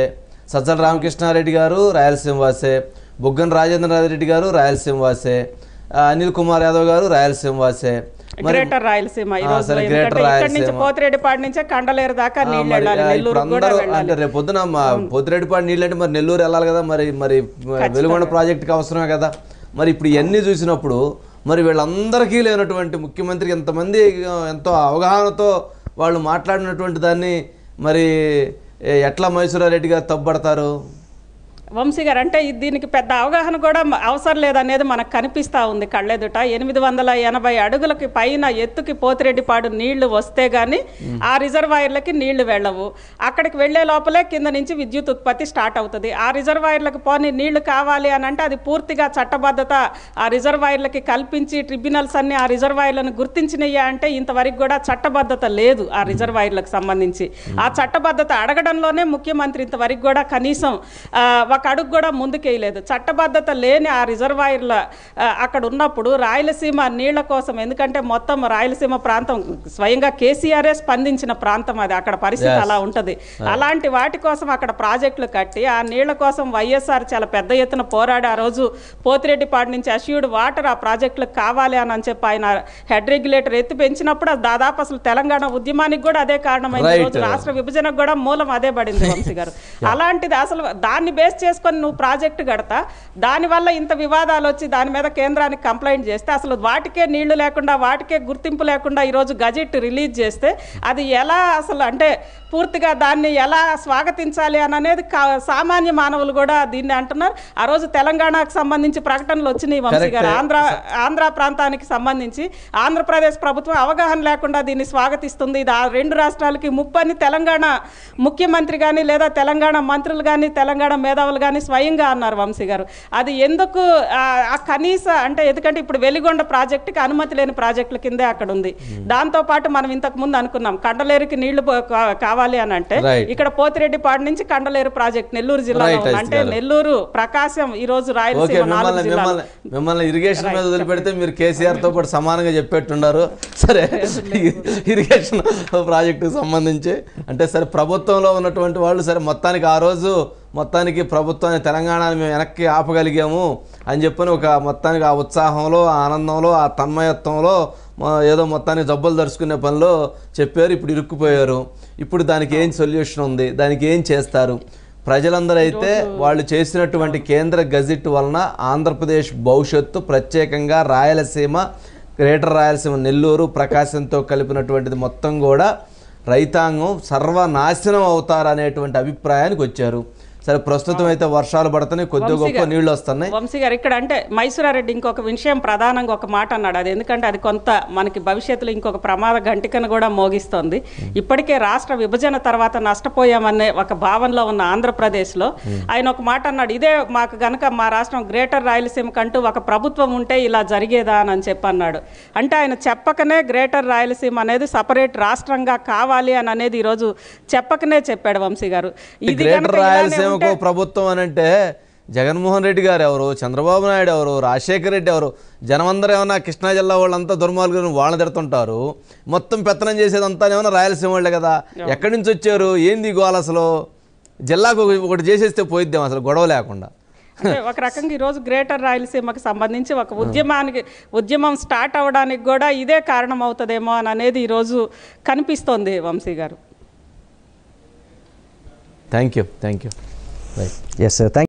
సజ్జల రామకృష్ణారెడ్డి గారు రాయలసీమ వాసే బుగ్గన రాజేంద్రనాథ్ రెడ్డి గారు రాయలసీమ వాసే ఆ, అనిల్ కుమార్ యాదవ్ గారు రాయలసీమ వాసే మరి గ్రేటర్ రాయలసీమ ఈ ఆ, రోజు సరే, ఎందుకంటే గ్రేటర్ ఇక్కడి నుంచి రాయలసీమ. పోతిరెడ్డిపాడు నుంచే కండలేరు దాకా ఆ, నీళ్ళు మరి, వెళ్ళాలి ఆ, నెల్లూరు ఇప్పుడు కూడా అందరూ వెళ్ళాలి అంటే రేపు పొద్దున మా పొద్దురెడ్డిపాడు నీళ్ళు అంటే మరి నెల్లూరు వెళ్ళాలి కదా మరి మరి వెలుగొండ ప్రాజెక్టుకి అవసరమే కదా మరి ఇప్పుడు ఇవన్నీ చూసినప్పుడు మరి వీళ్ళందరికీ లేనటువంటి ముఖ్యమంత్రికి ఎంతమంది ఆ, ఎంతో అవగాహనతో వాళ్ళు మాట్లాడినటువంటి దాన్ని మరి ఏ, ఎట్లా మైసూరారెడ్డి గారు తప్పుపడతారు వంశీ గారు అంటే ఇది- దీనికి పెద్ద అవగాహన కూడా మ- అవసరం లేదనేది మనకు కనిపిస్తా ఉంది కళ్ళెదుట ఎనిమిది వందల ఎనభై అడుగులకి పైన ఎత్తుకి పోతిరెడ్డిపాడు నీళ్లు వస్తే గానీ ఆ రిజర్వాయర్లకి నీళ్లు వెళ్ళవు అక్కడికి వెళ్లే లోపలే కింద నుంచి విద్యుత్ ఉత్పత్తి స్టార్ట్ అవుతుంది ఆ రిజర్వాయర్లకు పోని నీళ్లు కావాలి అని అంటే అది పూర్తిగా చట్టబద్ధత ఆ రిజర్వాయర్లకి కల్పించి ట్రిబ్యునల్స్ అన్ని ఆ రిజర్వాయర్లను గుర్తించినయ్యా అంటే ఇంతవరకు కూడా చట్టబద్ధత లేదు ఆ రిజర్వాయర్లకు సంబంధించి ఆ చట్టబద్ధత అడగడంలోనే ముఖ్యమంత్రి ఇంతవరకు కూడా కనీసం ఆ, ఒక అడుగు కూడా ముందుకేయలేదు చట్టబద్ధత లేని ఆ రిజర్వాయర్ల ఆ, అక్కడ ఉన్నప్పుడు రాయలసీమ నీళ్ల కోసం ఎందుకంటే మొత్తం రాయలసీమ ప్రాంతం స్వయంగా కేసీఆర్ఏ స్పందించిన ప్రాంతం అది అక్కడ పరిస్థితి అలా ఉంటది అలాంటి వాటి కోసం అక్కడ ప్రాజెక్టులు కట్టి ఆ నీళ్ల కోసం వైఎస్ఆర్ చాలా పెద్ద ఎత్తున పోరాడి ఆ రోజు పోతిరెడ్డిపాడు నుంచి అష్యూడ్ వాటర్ ఆ ప్రాజెక్టులకు కావాలి అని అని చెప్పి ఆయన హెడ్ రెగ్యులేటర్ ఎత్తి పెంచినప్పుడు అది దాదాపు అసలు తెలంగాణ ఉద్యమానికి కూడా అదే కారణమైంది ఈ Right. రోజు రాష్ట్ర విభజనకు కూడా మూలం అదే పడింది వంశీ గారు అలాంటిది అసలు దాన్ని బేస్ చేసుకొని నువ్వు ప్రాజెక్టు కడతా దానివల్ల ఇంత వివాదాలు వచ్చి దాని మీద కేంద్రానికి కంప్లైంట్ చేస్తే అసలు వాటికే నీళ్లు లేకుండా వాటికే గుర్తింపు లేకుండా ఈరోజు గజెట్ రిలీజ్ చేస్తే అది ఎలా అసలు అంటే పూర్తిగా దాన్ని ఎలా స్వాగతించాలి అని అనేది కా- సామాన్య మానవులు కూడా దీన్ని అంటున్నారు ఆ రోజు తెలంగాణకు సంబంధించి ప్రకటనలు వచ్చినాయి వంశీ గారు Correct. ఆంధ్ర ఆంధ్ర ప్రాంతానికి సంబంధించి ఆంధ్రప్రదేశ్ ప్రభుత్వం అవగాహన లేకుండా దీన్ని స్వాగతిస్తుంది ఇది ఆ రెండు రాష్ట్రాలకి ముప్పని తెలంగాణ ముఖ్యమంత్రి కానీ లేదా తెలంగాణ మంత్రులు కానీ తెలంగాణ మేధావులు కానీ స్వయంగా అన్నారు వంశీ గారు అది ఎందుకు ఆ, ఆ కనీస అంటే ఎందుకంటే ఇప్పుడు వెలిగొండ ప్రాజెక్టుకి అనుమతి లేని ప్రాజెక్టుల కిందే అక్కడ ఉంది దాంతో పాటు మనం ఇంతకు ముందు అనుకున్నాం కండలేరుకి నీళ్లు పో- కా- కావాలి అని అంటే Right. ఇక్కడ పోతిరెడ్డిపాడు నుంచి కండలేరు ప్రాజెక్ట్ నెల్లూరు జిల్లాలో Right, ఉంది. అజిత్ అంటే గారు. నెల్లూరు ప్రకాశం ఈ రోజు ఓకే రాయలసీమ నాలుగు మిమ్మల్ని జిల్లాలు మిమ్మల్ని మిమ్మల్ని ఇరిగేషన్ మీద వదిలిపెడితే మీరు కేసీఆర్ తో పాటు సమానంగా చెప్పేట్టున్నారు సరే ఇరిగేషన్ ప్రాజెక్టుకు సంబంధించి అంటే సరే ప్రభుత్వంలో ఉన్నటువంటి వాళ్ళు సరే మొత్తానికి ఆ రోజు మొత్తానికి ప్రభుత్వాన్ని తెలంగాణని మేము వెనక్కి ఆపగలిగాము అని చెప్పని ఒక మొత్తానికి ఆ ఉత్సాహంలో ఆ ఆనందంలో ఆ తన్మయత్వంలో మా- ఏదో మొత్తానికి జబ్బులు దరుచుకునే పనిలో చెప్పారు ఇప్పుడు ఇరుక్కుపోయారు ఇప్పుడు దానికి ఏం సొల్యూషన్ ఉంది దానికి ఏం చేస్తారు ప్రజలందరూ అయితే వాళ్ళు చేసినటువంటి కేంద్ర గజెట్ వలన ఆంధ్రప్రదేశ్ భవిష్యత్తు ప్రత్యేకంగా రాయలసీమ గ్రేటర్ రాయలసీమ నెల్లూరు ప్రకాశంతో కలిపినటువంటిది మొత్తం కూడా రైతాంగం సర్వనాశనం అవుతారనేటువంటి అభిప్రాయానికి వచ్చారు సరే ప్రస్తుతం అయితే వర్షాలు పడుతున్నాయి కొద్ది వంశీ గొప్ప గారు. నీళ్లు వస్తున్నాయి వంశీ గారు ఇక్కడ అంటే మైసూరారెడ్డి ఇంకొక విషయం ప్రధానంగా ఒక మాట అన్నాడు అది ఎందుకంటే అది కొంత మనకి భవిష్యత్తులో ఇంకొక ప్రమాద గంటికను కూడా మోగిస్తోంది ఇప్పటికే రాష్ట్ర విభజన తర్వాత నష్టపోయామనే ఒక భావనలో ఉన్న ఆంధ్రప్రదేశ్లో ఆయన ఒక మాట అన్నాడు ఇదే మాకు గనక మా రాష్ట్రం గ్రేటర్ రాయలసీమ కంటూ ఒక ప్రభుత్వం ఉంటే ఇలా జరిగేదా అని చెప్పి అన్నాడు అంటే ఆయన చెప్పకనే గ్రేటర్ రాయలసీమ అనేది సపరేట్ రాష్ట్రంగా కావాలి అని అనేది ఈరోజు చెప్పకనే చెప్పాడు వంశీ గారు ఇది గ్రేటర్ గనక ఇలానే రాయలసీమకు ఉంటే- ప్రభుత్వం అని అంటే జగన్మోహన్ రెడ్డి గారు ఎవరు చంద్రబాబు నాయుడు ఎవరు రాజశేఖర రెడ్డి ఎవరు జనమందరూ ఏమన్నా కృష్ణా జిల్లా వాళ్ళంతా దుర్మార్గులు వాళ్ళని తిడుతుంటారు మొత్తం పెత్తనం చేసేదంతా ఏమన్నా రాయలసీమ వాళ్ళే కదా ఎక్కడి నుంచి వచ్చారు ఏంది ఈ గోల అసలు జిల్లాకు ఒక- ఒకటి చేసేస్తే పోయిద్దాం అసలు గొడవ లేకుండా అంటే ఒక రకంగా ఈరోజు గ్రేటర్ రాయలసీమకు సంబంధించి ఒక ఉద్యమానికి ఉద్యమం స్టార్ట్ అవ్వడానికి కూడా ఇదే కారణం అవుతుందేమో అని అనేది ఈరోజు కనిపిస్తోంది Vamsi garu thank you thank you right yes thank